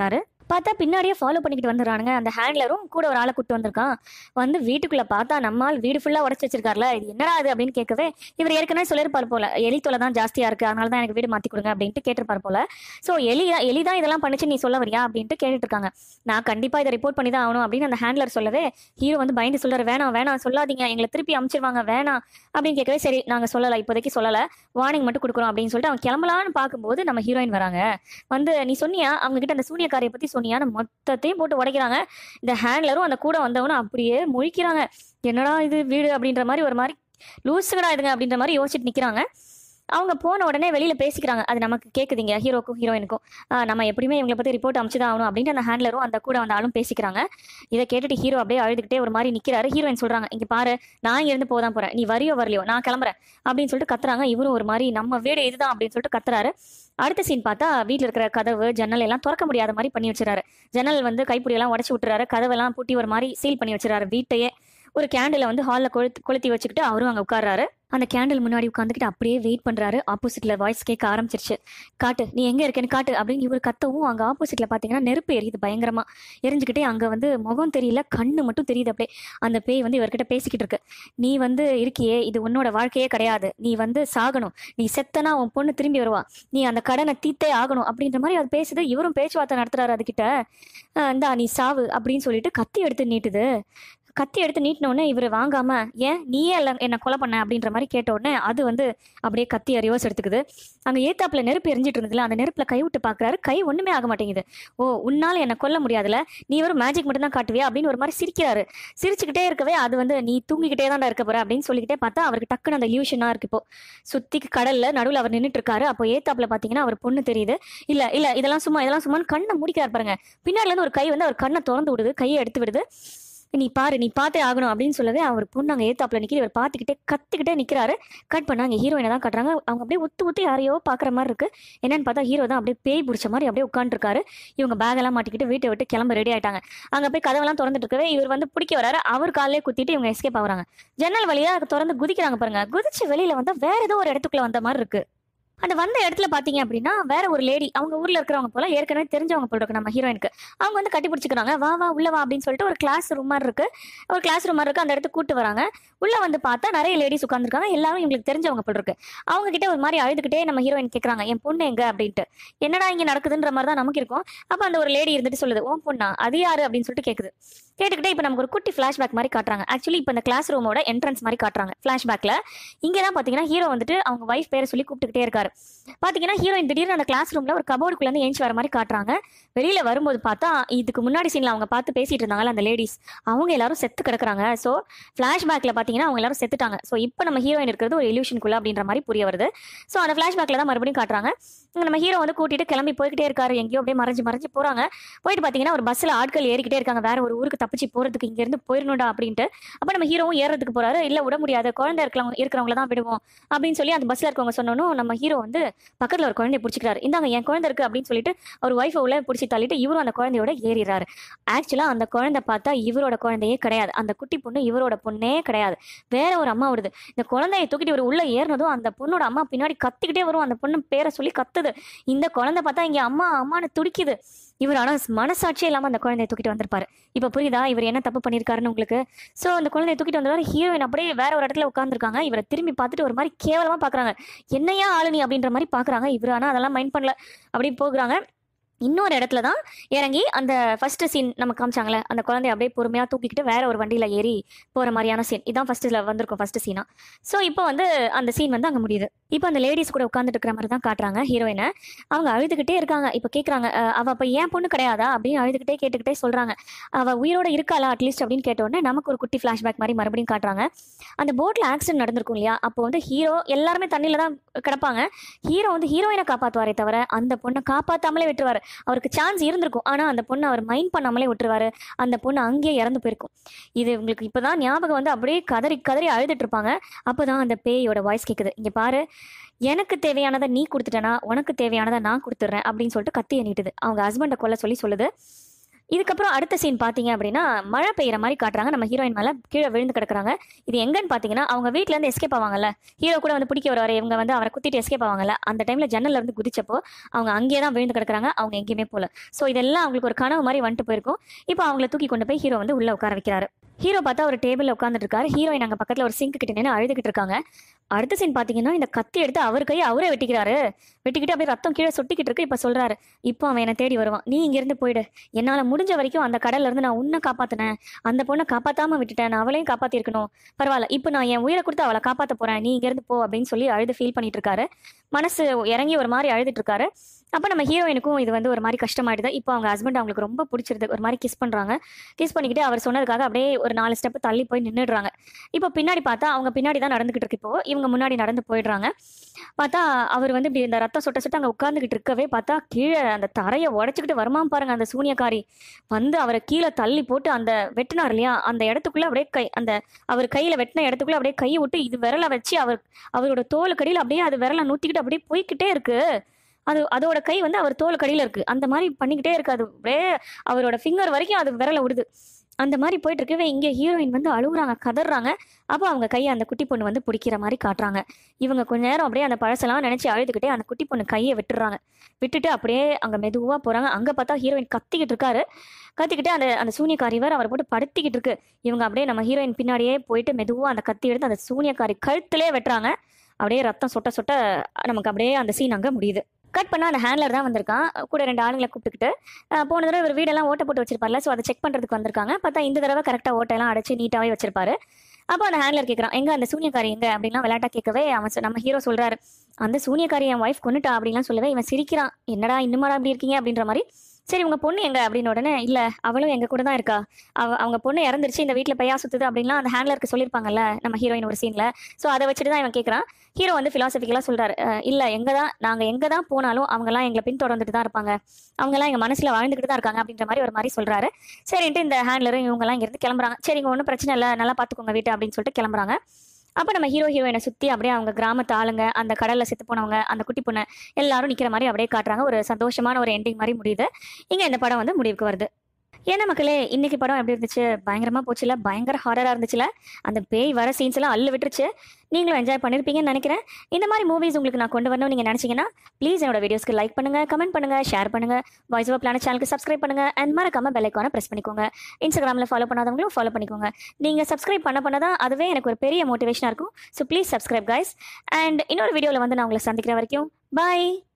பார்த்தா பின்னாடியே ஃபாலோ பண்ணிக்கிட்டு வந்துடுறானுங்க அந்த ஹேண்ட்லரும் கூட ஒரு ஆளை கூட்டு வந்திருக்கான் வந்து வீட்டுக்குள்ள பார்த்தா நம்மால் வீடு ஃபுல்லா உடச்சு வச்சிருக்காருல இது என்னடா இது அப்படின்னு கேட்கவே இவர் ஏற்கனவே சொல்லியிருப்பார் போல எலி தொலை தான் ஜாஸ்தியா இருக்கு அதனால தான் எனக்கு வீடு மாத்தி கொடுங்க அப்படின்ட்டு கேட்டிருப்பார் போல ஸோ எலி எலி தான் இதெல்லாம் பண்ணுச்சு நீ சொல்ல வரியா அப்படின்ட்டு கேட்டுட்டு இருக்காங்க நான் கண்டிப்பா இதை ரிப்போர்ட் பண்ணி தான் ஆகணும் அப்படின்னு அந்த ஹேண்ட்லர் சொல்லவே ஹீரோ வந்து பயந்து சொல்றாரு வேணாம் வேணாம் சொல்லாதீங்க எங்களை திருப்பி அமுச்சிருவாங்க வேணாம் அப்படின்னு கேட்கவே சரி நாங்க சொல்லல இப்போதைக்கு சொல்லல வார்னிங் மட்டும் கொடுக்குறோம் அப்படின்னு சொல்லிட்டு அவன் கிளம்பலான்னு பார்க்கும்போது நம்ம ஹீரோயின் வராங்க வந்து நீ சொன்னியா அவங்க கிட்ட அந்த சூனியக்காரியை பத்தி சொன்னியா மொத்தத்தையும் போட்டு உடைக்கிறாங்க இந்த ஹேண்ட்லரும் அந்த கூட வந்தவனும் அப்படியே முழிக்கிறாங்க என்னடா இது வீடு அப்படின்ற மாதிரி ஒரு மாதிரி லூசுகடா இதுங்க அப்படின்ற மாதிரி யோசிச்சுட்டு நிக்கிறாங்க அவங்க போன உடனே வெளியில பேசிக்கிறாங்க அது நமக்கு கேக்குதுங்க ஹீரோக்கும் ஹீரோயினுக்கும் ஆஹ் நம்ம எப்படியுமே இவங்களை பத்தி ரிப்போர்ட் அமைச்சுதான் ஆகணும் அப்படின்ட்டு அந்த ஹேண்ட்லரும் அந்த கூட வந்த ஆளும் பேசிக்கிறாங்க இதை கேட்டுட்டு ஹீரோ அப்படியே அழுதுகிட்டே ஒரு மாதிரி நிக்கிறாரு ஹீரோயின் சொல்றாங்க இங்க பாரு நான் இங்க இருந்து போதான் போறேன் நீ வரியோ வரலையோ நான் கிளம்புறேன் அப்படின்னு சொல்லிட்டு கத்துறாங்க இவரும் ஒரு மாதிரி நம்ம வீடு இதுதான் அப்படின்னு சொல்லிட்டு கத்துறாரு அடுத்த சீன் பார்த்தா வீட்டில் இருக்கிற கதவு ஜன்னல் எல்லாம் திறக்க முடியாத மாதிரி பண்ணி வச்சிருக்காரு ஜன்னல் வந்து கைப்பிடியெல்லாம் உடச்சி விட்டுறாரு கதவெல்லாம் பூட்டி ஒரு மாதிரி சீல் பண்ணி வச்சிருக்காரு வீட்டையே ஒரு கேண்டிலை வந்து ஹாலில் கொளுத்து கொளுத்தி வச்சுக்கிட்டு அவரும் அங்கே உட்கார்றாரு அந்த கேண்டில் முன்னாடி உட்காந்துக்கிட்டு அப்படியே வெயிட் பண்றாரு ஆப்போசிட்ல வாய்ஸ் கேட்க ஆரம்பிச்சிருச்சு காட்டு நீ எங்க இருக்கேன்னு காட்டு அப்படின்னு இவர் கத்தவும் அங்க ஆப்போசிட்ல பாத்தீங்கன்னா நெருப்பு எரியுது பயங்கரமா எரிஞ்சுக்கிட்டே அங்க வந்து முகம் தெரியல கண்ணு மட்டும் தெரியுது அப்படியே அந்த பேய் வந்து இவர்கிட்ட பேசிக்கிட்டு இருக்கு நீ வந்து இருக்கியே இது உன்னோட வாழ்க்கையே கிடையாது நீ வந்து சாகணும் நீ செத்தனா உன் பொண்ணு திரும்பி வருவா நீ அந்த கடனை தீத்தே ஆகணும் அப்படின்ற மாதிரி அது பேசுது இவரும் பேச்சுவார்த்தை நடத்துறாரு அதுகிட்ட "அஹ் இந்தா நீ சாவு அப்படின்னு சொல்லிட்டு கத்தி எடுத்து நீட்டுது கத்தி எடுத்து நீட்டின உடனே இவர் வாங்காம ஏன் நீயே இல்ல என்ன கொலை பண்ண அப்படின்ற மாதிரி கேட்ட உடனே அது வந்து அப்படியே கத்தி ரிவர்ஸ் எடுத்துக்குது அங்க ஏத்தாப்புல நெருப்பு எரிஞ்சிட்டு இருந்ததுல அந்த நெருப்புல கை விட்டு பாக்குறாரு கை ஒண்ணுமே ஆக மாட்டேங்குது ஓ உன்னால என்ன கொல்ல முடியாதுல நீ ஒரு மேஜிக் மட்டும் தான் காட்டுவியா அப்படின்னு ஒரு மாதிரி சிரிக்கிறாரு சிரிச்சுக்கிட்டே இருக்கவே அது வந்து நீ தூங்கிக்கிட்டே தான் இருக்க போற அப்படின்னு சொல்லிக்கிட்டே பார்த்தா அவருக்கு டக்குன்னு அந்த இல்யூஷனா இருக்கு இப்போ சுத்தி கடல்ல நடுவுல அவர் நின்னுட்டு இருக்காரு அப்போ ஏத்தாப்புல பாத்தீங்கன்னா அவர் பொண்ணு தெரியுது இல்ல இல்ல இதெல்லாம் சும்மா இதெல்லாம் சும்மான்னு கண்ணை முடிக்கிறார் பாருங்க பின்னாடில இருந்து ஒரு கை வந்து அவர் கண்ணை திறந்து விடுது கையை எடுத்து விடுது நீ பாரு நீ பார்த்தே ஆகணும் அப்படின்னு சொல்லவே அவர் பொண்ணு அங்கே ஏத்தாப்புல நிற்கிது இவர் பார்த்துக்கிட்டே கத்திக்கிட்டே நிற்கிறாரு கட் பண்ணா அங்கே ஹீரோயினை தான் கட்டுறாங்க அவங்க அப்படியே ஒத்து ஒத்து யாரையோ பார்க்குற மாதிரி இருக்கு என்னன்னு பார்த்தா ஹீரோ தான் அப்படியே பேய் பிடிச்ச மாதிரி அப்படியே உட்காந்துருக்காரு இவங்க பேகெல்லாம் மாட்டிக்கிட்டு வீட்டை விட்டு கிளம்ப ரெடி ஆயிட்டாங்க அங்கே போய் கதவெல்லாம் திறந்துட்டு இருக்கவே இவர் வந்து பிடிக்க வராரு அவர் காலையே குத்திட்டு இவங்க எஸ்கேப் ஆகுறாங்க ஜன்னல் வழியா திறந்து குதிக்கிறாங்க பாருங்க குதிச்சு வெளியில வந்தா வேற ஏதோ ஒரு இடத்துக்குள்ள வந்த மாதிரி இருக்கு அந்த வந்த இடத்துல பாத்தீங்க அப்படின்னா வேற ஒரு லேடி அவங்க ஊர்ல இருக்கிறவங்க போல ஏற்கனவே தெரிஞ்சவங்க போல இருக்கு நம்ம ஹீரோயினுக்கு அவங்க வந்து கட்டி பிடிச்சிக்கிறாங்க வா வா உள்ள வா அப்படின்னு சொல்லிட்டு ஒரு கிளாஸ் ரூம் மாதிரி இருக்கு ஒரு கிளாஸ் ரூம் மாதிரி இருக்கு அந்த இடத்துக்கு கூட்டு வராங்க உள்ள வந்து பார்த்தா நிறைய லேடிஸ் உட்காந்துருக்காங்க எல்லாரும் இவங்களுக்கு தெரிஞ்சவங்க போல இருக்கு அவங்க கிட்ட ஒரு மாதிரி அழுதுகிட்டே நம்ம ஹீரோயின் கேக்குறாங்க என் பொண்ணு எங்க அப்படின்ட்டு என்னடா இங்க நடக்குதுன்ற மாதிரி தான் நமக்கு இருக்கும் அப்ப அந்த ஒரு லேடி இருந்துட்டு சொல்லுது உன் பொண்ணா அது யாரு அப்படின்னு சொல்லிட்டு கேக்குது கேட்டுக்கிட்டே இப்போ நமக்கு ஒரு குட்டி ஃபிளாஷ்பேக் மாதிரி காட்டுறாங்க ஆக்சுவலி இப்போ இந்த கிளாஸ் ரூமோட என்ட்ரன்ஸ் மாதிரி காட்டுறாங்க ஃபிளாஷ்பேக்ல இங்கே தான் பார்த்தீங்கன்னா ஹீரோ வந்துட்டு அவங்க வைஃப் பேரை சொல்லி கூப்பிட்டுக்கிட்டே இருக்காரு பார்த்தீங்கன்னா ஹீரோயின் திடீர்னு அந்த கிளாஸ் ரூம்ல ஒரு கபோர்டுக்குள்ள இருந்து ஏஞ்சி வர மாதிரி காட்டுறாங்க வெளியில வரும்போது பார்த்தா இதுக்கு முன்னாடி சீன்ல அவங்க பார்த்து பேசிட்டு இருந்தாங்கல்ல அந்த லேடிஸ் அவங்க எல்லாரும் செத்து கிடக்குறாங்க ஸோ ஃபிளாஷ்பேக்ல பார்த்தீங்கன்னா அவங்க எல்லாரும் செத்துட்டாங்க ஸோ இப்போ நம்ம ஹீரோயின் இருக்கிறது ஒரு illusion-குள்ள அப்படின்ற மாதிரி புரிய வருது ஸோ அந்த ஃபிளாஷ்பேக்ல தான் மறுபடியும் காட்டுறாங்க இங்க நம்ம ஹீரோ வந்து கூட்டிட்டு கிளம்பி போய்கிட்டே இருக்காரு எங்கேயோ அப்படியே மறைஞ்சு மறைஞ்சு போறாங்க போயிட்டு பார்த்தீங்கன்னா ஒரு பஸ்ஸில் ஆட்கள் ஏறிக்கிட்டே இருக்காங்க வேற ஒரு ஊருக்கு தப்பிச்சு போறதுக்கு இங்க இருந்து போயிடணும்டா அப்படின்ட்டு அப்போ நம்ம ஹீரோவும் ஏறதுக்கு போறாரு இல்ல விட முடியாது குழந்தை இருக்கிறவங்க இருக்கிறவங்கள தான் விடுவோம் அப்படின்னு சொல்லி அந்த பஸ்ல இருக்கவங்க சொன்னோன்னு நம்ம ஹீரோ வந்து பக்கத்துல ஒரு குழந்தைய பிடிச்சிக்கிறாரு இந்தாங்க என் குழந்தை இருக்கு அப்படின்னு சொல்லிட்டு அவர் ஒய்ஃபை உள்ள பிடிச்சி தள்ளிட்டு இவரும் அந்த குழந்தையோட ஏறிடுறாரு ஆக்சுவலா அந்த குழந்தை பார்த்தா இவரோட குழந்தையே கிடையாது அந்த குட்டி பொண்ணு இவரோட பொண்ணே கிடையாது வேற ஒரு அம்மா விடுது இந்த குழந்தைய தூக்கிட்டு இவர் உள்ள ஏறினதும் அந்த பொண்ணோட அம்மா பின்னாடி கத்திக்கிட்டே வரும் அந்த பொண்ணு பேரை சொல்லி கத்துது இந்த குழந்தை பார்த்தா இங்க அம்மா அம்மான்னு துடிக்குது இவர் ஆனா மனசாட்சியே இல்லாம அந்த குழந்தைய தூக்கிட்டு வந்திருப்பாரு இப்ப புரியுதா இவர் என்ன தப்பு பண்ணிருக்காருன்னு உங்களுக்கு சோ அந்த குழந்தைய தூக்கிட்டு வந்தவர் ஹீரோயின் அப்படியே வேற ஒரு இடத்துல உட்காந்துருக்காங்க இவரை திரும்பி பார்த்துட்டு ஒரு மாதிரி கேவலமா பாக்குறாங்க என்னையா ஆளு நீ அப்படின்ற மாதிரி பாக்குறாங்க இவர் ஆனா அதெல்லாம் மைண்ட் பண்ணல அப்படி போகுறாங்க இன்னொரு இடத்துல தான் இறங்கி அந்த ஃபர்ஸ்ட் சீன் நம்ம காமிச்சாங்களே அந்த குழந்தைய அப்படியே பொறுமையாக தூக்கிக்கிட்டு வேற ஒரு வண்டியில் ஏறி போகிற மாதிரியான சீன் இதான் ஃபர்ஸ்ட்டில் வந்திருக்கும் ஃபர்ஸ்ட் சீனா ஸோ இப்போ வந்து அந்த சீன் வந்து அங்கே முடியுது இப்போ அந்த லேடிஸ் கூட உட்காந்துட்டு இருக்கிற மாதிரி தான் காட்டுறாங்க ஹீரோயினை அவங்க அழுதுகிட்டே இருக்காங்க இப்போ கேட்குறாங்க அவள் அப்போ ஏன் பொண்ணு கிடையாதா அப்படின்னு அழுதுகிட்டே கேட்டுக்கிட்டே சொல்கிறாங்க அவள் உயிரோட இருக்காளா அட்லீஸ்ட் அப்படின்னு கேட்ட உடனே நமக்கு ஒரு குட்டி ஃப்ளாஷ்பேக் மாதிரி மறுபடியும் காட்டுறாங்க அந்த போட்டில் ஆக்சிடென்ட் நடந்திருக்கும் இல்லையா அப்போ வந்து ஹீரோ எல்லாருமே தண்ணியில் தான் கிடப்பாங்க ஹீரோ வந்து ஹீரோயினை காப்பாற்றுவாரே தவிர அந்த பொண்ணை காப்பாற்றாமலே விட்டுருவாரு அவருக்கு சான்ஸ் இருந்திருக்கும் ஆனால் அந்த பொண்ணை அவர் மைண்ட் பண்ணாமலே விட்டுருவாரு அந்த பொண்ணு அங்கேயே இறந்து போயிருக்கும் இது உங்களுக்கு இப்போதான் ஞாபகம் வந்து அப்படியே கதறி கதறி அழுதுட்டு இருப்பாங்க அப்போதான் அந்த பேயோட வாய்ஸ் கேட்குது இங்கே பாரு எனக்கு தேவையானதை நீ கொடுத்துட்டனா உனக்கு தேவையானதை நான் கொடுத்துட்றேன் அப்படின்னு சொல்லிட்டு கத்தி எண்ணிட்டுது அவங்க ஹஸ்பண்டை கொல்ல சொல்லி சொல்லுது இதுக்கப்புறம் அடுத்த சீன் பார்த்தீங்க அப்படின்னா மழை பெய்யுற மாதிரி காட்டுறாங்க நம்ம ஹீரோயின் மேலே கீழே விழுந்து கிடக்குறாங்க இது எங்கன்னு பார்த்தீங்கன்னா அவங்க வீட்ல இருந்து எஸ்கேப் ஆவாங்கல்ல ஹீரோ கூட வந்து பிடிக்க வருவார் இவங்க வந்து அவரை குத்திட்டு எஸ்கேப் ஆவாங்கல்ல அந்த டைம்ல ஜன்னல்ல இருந்து குதிச்சப்போ அவங்க அங்கேயே தான் விழுந்து கிடக்குறாங்க அவங்க எங்கேயுமே போல ஸோ இதெல்லாம் அவங்களுக்கு ஒரு கனவு மாதிரி வந்துட்டு போயிருக்கும் இப்போ அவங்கள தூக்கி கொண்டு போய் ஹீரோ வந்து உள்ள உட்கார வைக்கிறாரு ஹீரோ பார்த்தா ஒரு டேபிளில் உட்காந்துட்டு இருக்காரு ஹீரோயின் அங்கே பக்கத்தில் ஒரு சிங்க் கிட்ட நின்று அழுதுகிட்டு இருக்காங்க அடுத்த சீன் பார்த்தீங்கன்னா இந்த கத்தி எடுத்து அவர் கையை அவரே வெட்டிக்கிறாரு வெட்டிக்கிட்டு அப்படியே ரத்தம் கீழே சொட்டிக்கிட்டு இருக்கு இப்போ சொல்றாரு இப்போ அவன் என்னை தேடி வருவான் நீ இங்கேருந்து போயிடு என்னால் முடிஞ்ச வரைக்கும் அந்த கடல்ல இருந்து நான் உன்னை காப்பாத்தினேன் அந்த பொண்ணை காப்பாத்தாம விட்டுட்டேன் நான் அவளையும் காப்பாத்திருக்கணும் பரவாயில்ல இப்போ நான் என் உயிரை கொடுத்து அவளை காப்பாற்ற போறேன் நீ இங்கேருந்து போ அப்படின்னு சொல்லி அழுது ஃபீல் பண்ணிட்டு இருக்காரு மனசு இறங்கி ஒரு மாதிரி அழுதுட்டு இருக்காரு அப்போ நம்ம ஹீரோயினுக்கும் இது வந்து ஒரு மாதிரி கஷ்டமாயிடுது இப்போ அவங்க ஹஸ்பண்ட் அவங்களுக்கு ரொம்ப பிடிச்சிருது ஒரு மாதிரி கிஸ் பண்ணுறாங்க கிஸ் பண்ணிக்கிட்டு அவர் சொன்னதுக்காக அப்படியே ஒரு நாலு ஸ்டெப் தள்ளி போய் நின்றுடுறாங்க இப்போ பின்னாடி பார்த்தா அவங்க பின்னாடி தான் நடந்துகிட்டு இருக்கு இப்போ இவங்க முன்னாடி நடந்து போயிடுறாங்க பார்த்தா அவர் வந்து இப்படி இந்த ரத்தம் சொட்ட சொட்ட அங்கே உட்காந்துக்கிட்டு இருக்கவே பார்த்தா கீழே அந்த தரையை உடச்சிக்கிட்டு வருமா பாருங்க அந்த சூனியக்காரி வந்து அவரை கீழே தள்ளி போட்டு அந்த வெட்டினார் இல்லையா அந்த இடத்துக்குள்ள அப்படியே கை அந்த அவர் கையில வெட்டின இடத்துக்குள்ள அப்படியே கையை விட்டு இது விரலை வச்சு அவர் அவரோட தோல் கடியில் அப்படியே அது விரலை நூத்திக்கிட்டு அப்படியே போய்க்கிட்டே இருக்கு அது அதோட கை வந்து அவர் தோல் கடியில் இருக்கு அந்த மாதிரி பண்ணிக்கிட்டே இருக்கு அது அப்படியே அவரோட ஃபிங்கர் வரைக்கும் அது விரலை விடுது அந்த மாதிரி போயிட்டு இருக்கவே இங்கே ஹீரோயின் வந்து அழுகுறாங்க கதறாங்க அப்போ அவங்க கையை அந்த குட்டி பொண்ணு வந்து பிடிக்கிற மாதிரி காட்டுறாங்க இவங்க கொஞ்ச நேரம் அப்படியே அந்த பழசெல்லாம் நினச்சி அழுதுகிட்டே அந்த குட்டி பொண்ணு கையை விட்டுறாங்க விட்டுட்டு அப்படியே அங்கே மெதுவாக போகிறாங்க அங்கே பார்த்தா ஹீரோயின் கத்திக்கிட்டு இருக்காரு கத்திக்கிட்டு அந்த அந்த சூனியக்காரி வேறு அவரை போட்டு படுத்திக்கிட்டு இருக்கு இவங்க அப்படியே நம்ம ஹீரோயின் பின்னாடியே போயிட்டு மெதுவாக அந்த கத்தி எடுத்து அந்த சூனியக்காரி கழுத்திலே வெட்டுறாங்க அப்படியே ரத்தம் சொட்ட சொட்ட நமக்கு அப்படியே அந்த சீன் அங்கே முடியுது கட் பண்ணால் அந்த ஹேண்ட்லர் தான் வந்திருக்கான் கூட ரெண்டு ஆளுங்களை கூப்பிட்டுக்கிட்டு அஹ், போன தடவை இவர் வீடெல்லாம் ஓட்ட போட்டு வச்சிருப்பார்ல ஸோ அதை செக் பண்ணுறதுக்கு வந்திருக்காங்க பார்த்தா இந்த தடவை கரெக்டாக ஓட்டையெல்லாம் அடைச்சு நீட்டாகவே வச்சிருப்பாரு அப்போ அந்த ஹேண்ட்லர் கேட்குறான் எங்க அந்த சூனியக்காரி எங்க அப்படின்லாம் விளையாட்டா கேட்கவே அவன் சொ- நம்ம ஹீரோ சொல்றாரு அந்த சூனியக்காரி என் ஒய்ஃப் கொண்டுட்டா அப்படின்லாம் சொல்லவே இவன் சிரிக்கிறான் என்னடா இன்னுமாடா அப்படி இருக்கீங்க அப்படின்ற மாதிரி சரி உங்க பொண்ணு எங்க அப்படின்னு உடனே இல்ல அவளும் எங்க கூட தான் இருக்கா அவ அவங்க பொண்ணு இறந்துருச்சு இந்த வீட்டில் பையா சுத்துது அப்படின்லாம் அந்த ஹேண்ட்லருக்கு சொல்லியிருப்பாங்கல்ல நம்ம ஹீரோயின் ஒரு சீன்ல ஸோ அதை வச்சுட்டு தான் இவன் கேட்குறான் ஹீரோ வந்து ஃபிலாசபிக்கலாக சொல்றாரு அஹ் இல்ல எங்க தான் நாங்க எங்க தான் போனாலும் அவங்கலாம் எங்களை பின்தொடர்ந்துட்டு தான் இருப்பாங்க அவங்கலாம் எங்க மனசுல வாழ்ந்துகிட்டு தான் இருக்காங்க அப்படின்ற மாதிரி ஒரு மாதிரி சொல்றாரு சரின்ட்டு இந்த ஹேண்ட்லரும் இவங்கெல்லாம் இங்கிருந்து கிளம்புறாங்க சரிங்க ஒன்றும் பிரச்சனை இல்லை நல்லா பார்த்துக்கோங்க வீட்டை அப்படின்னு சொல்லிட்டு கிளம்புறாங்க அப்போ நம்ம ஹீரோ ஹீரோயினை சுற்றி அப்படியே அவங்க கிராமத்து ஆளுங்க அந்த கடலில் செத்து போனவங்க அந்த குட்டி பொண்ணு எல்லாரும் நிற்கிற மாதிரி அப்படியே காட்டுறாங்க ஒரு சந்தோஷமான ஒரு எண்டிங் மாதிரி முடியுது இங்கே இந்த படம் வந்து முடிவுக்கு வருது ஏன்னா மக்களே இன்னைக்கு படம் எப்படி இருந்துச்சு பயங்கரமாக போச்சுல பயங்கர ஹாரராக இருந்துச்சுல அந்த பேய் வர சீன்ஸ் எல்லாம் அள்ளு விட்டுருச்சு நீங்களும் என்ஜாய் பண்ணியிருப்பீங்கன்னு நினைக்கிறேன் இந்த மாதிரி மூவிஸ் உங்களுக்கு நான் கொண்டு வரணும்னு நீங்கள் நினச்சிங்கன்னா ப்ளீஸ் என்னோட வீடியோஸ்க்கு லைக் பண்ணுங்கள் கமெண்ட் பண்ணுங்கள் ஷேர் பண்ணுங்கள் வாய்ஸ் ஓவர் பிளான சேனலுக்கு சப்ஸ்கிரைப் பண்ணுங்கள் அண்ட் மறக்காம பெல் ஐக்கானை ப்ரெஸ் பண்ணிக்கோங்க இன்ஸ்டாகிராமில் ஃபாலோ பண்ணாதவங்களும் ஃபாலோ பண்ணிக்கோங்க நீங்கள் சப்ஸ்கிரைப் பண்ண பண்ண தான் அதுவே எனக்கு ஒரு பெரிய மோட்டிவேஷனாக இருக்கும் so please subscribe guys and இன்னொரு வீடியோவில் வந்து நான் உங்களை சந்திக்கிற வரைக்கும் பாய்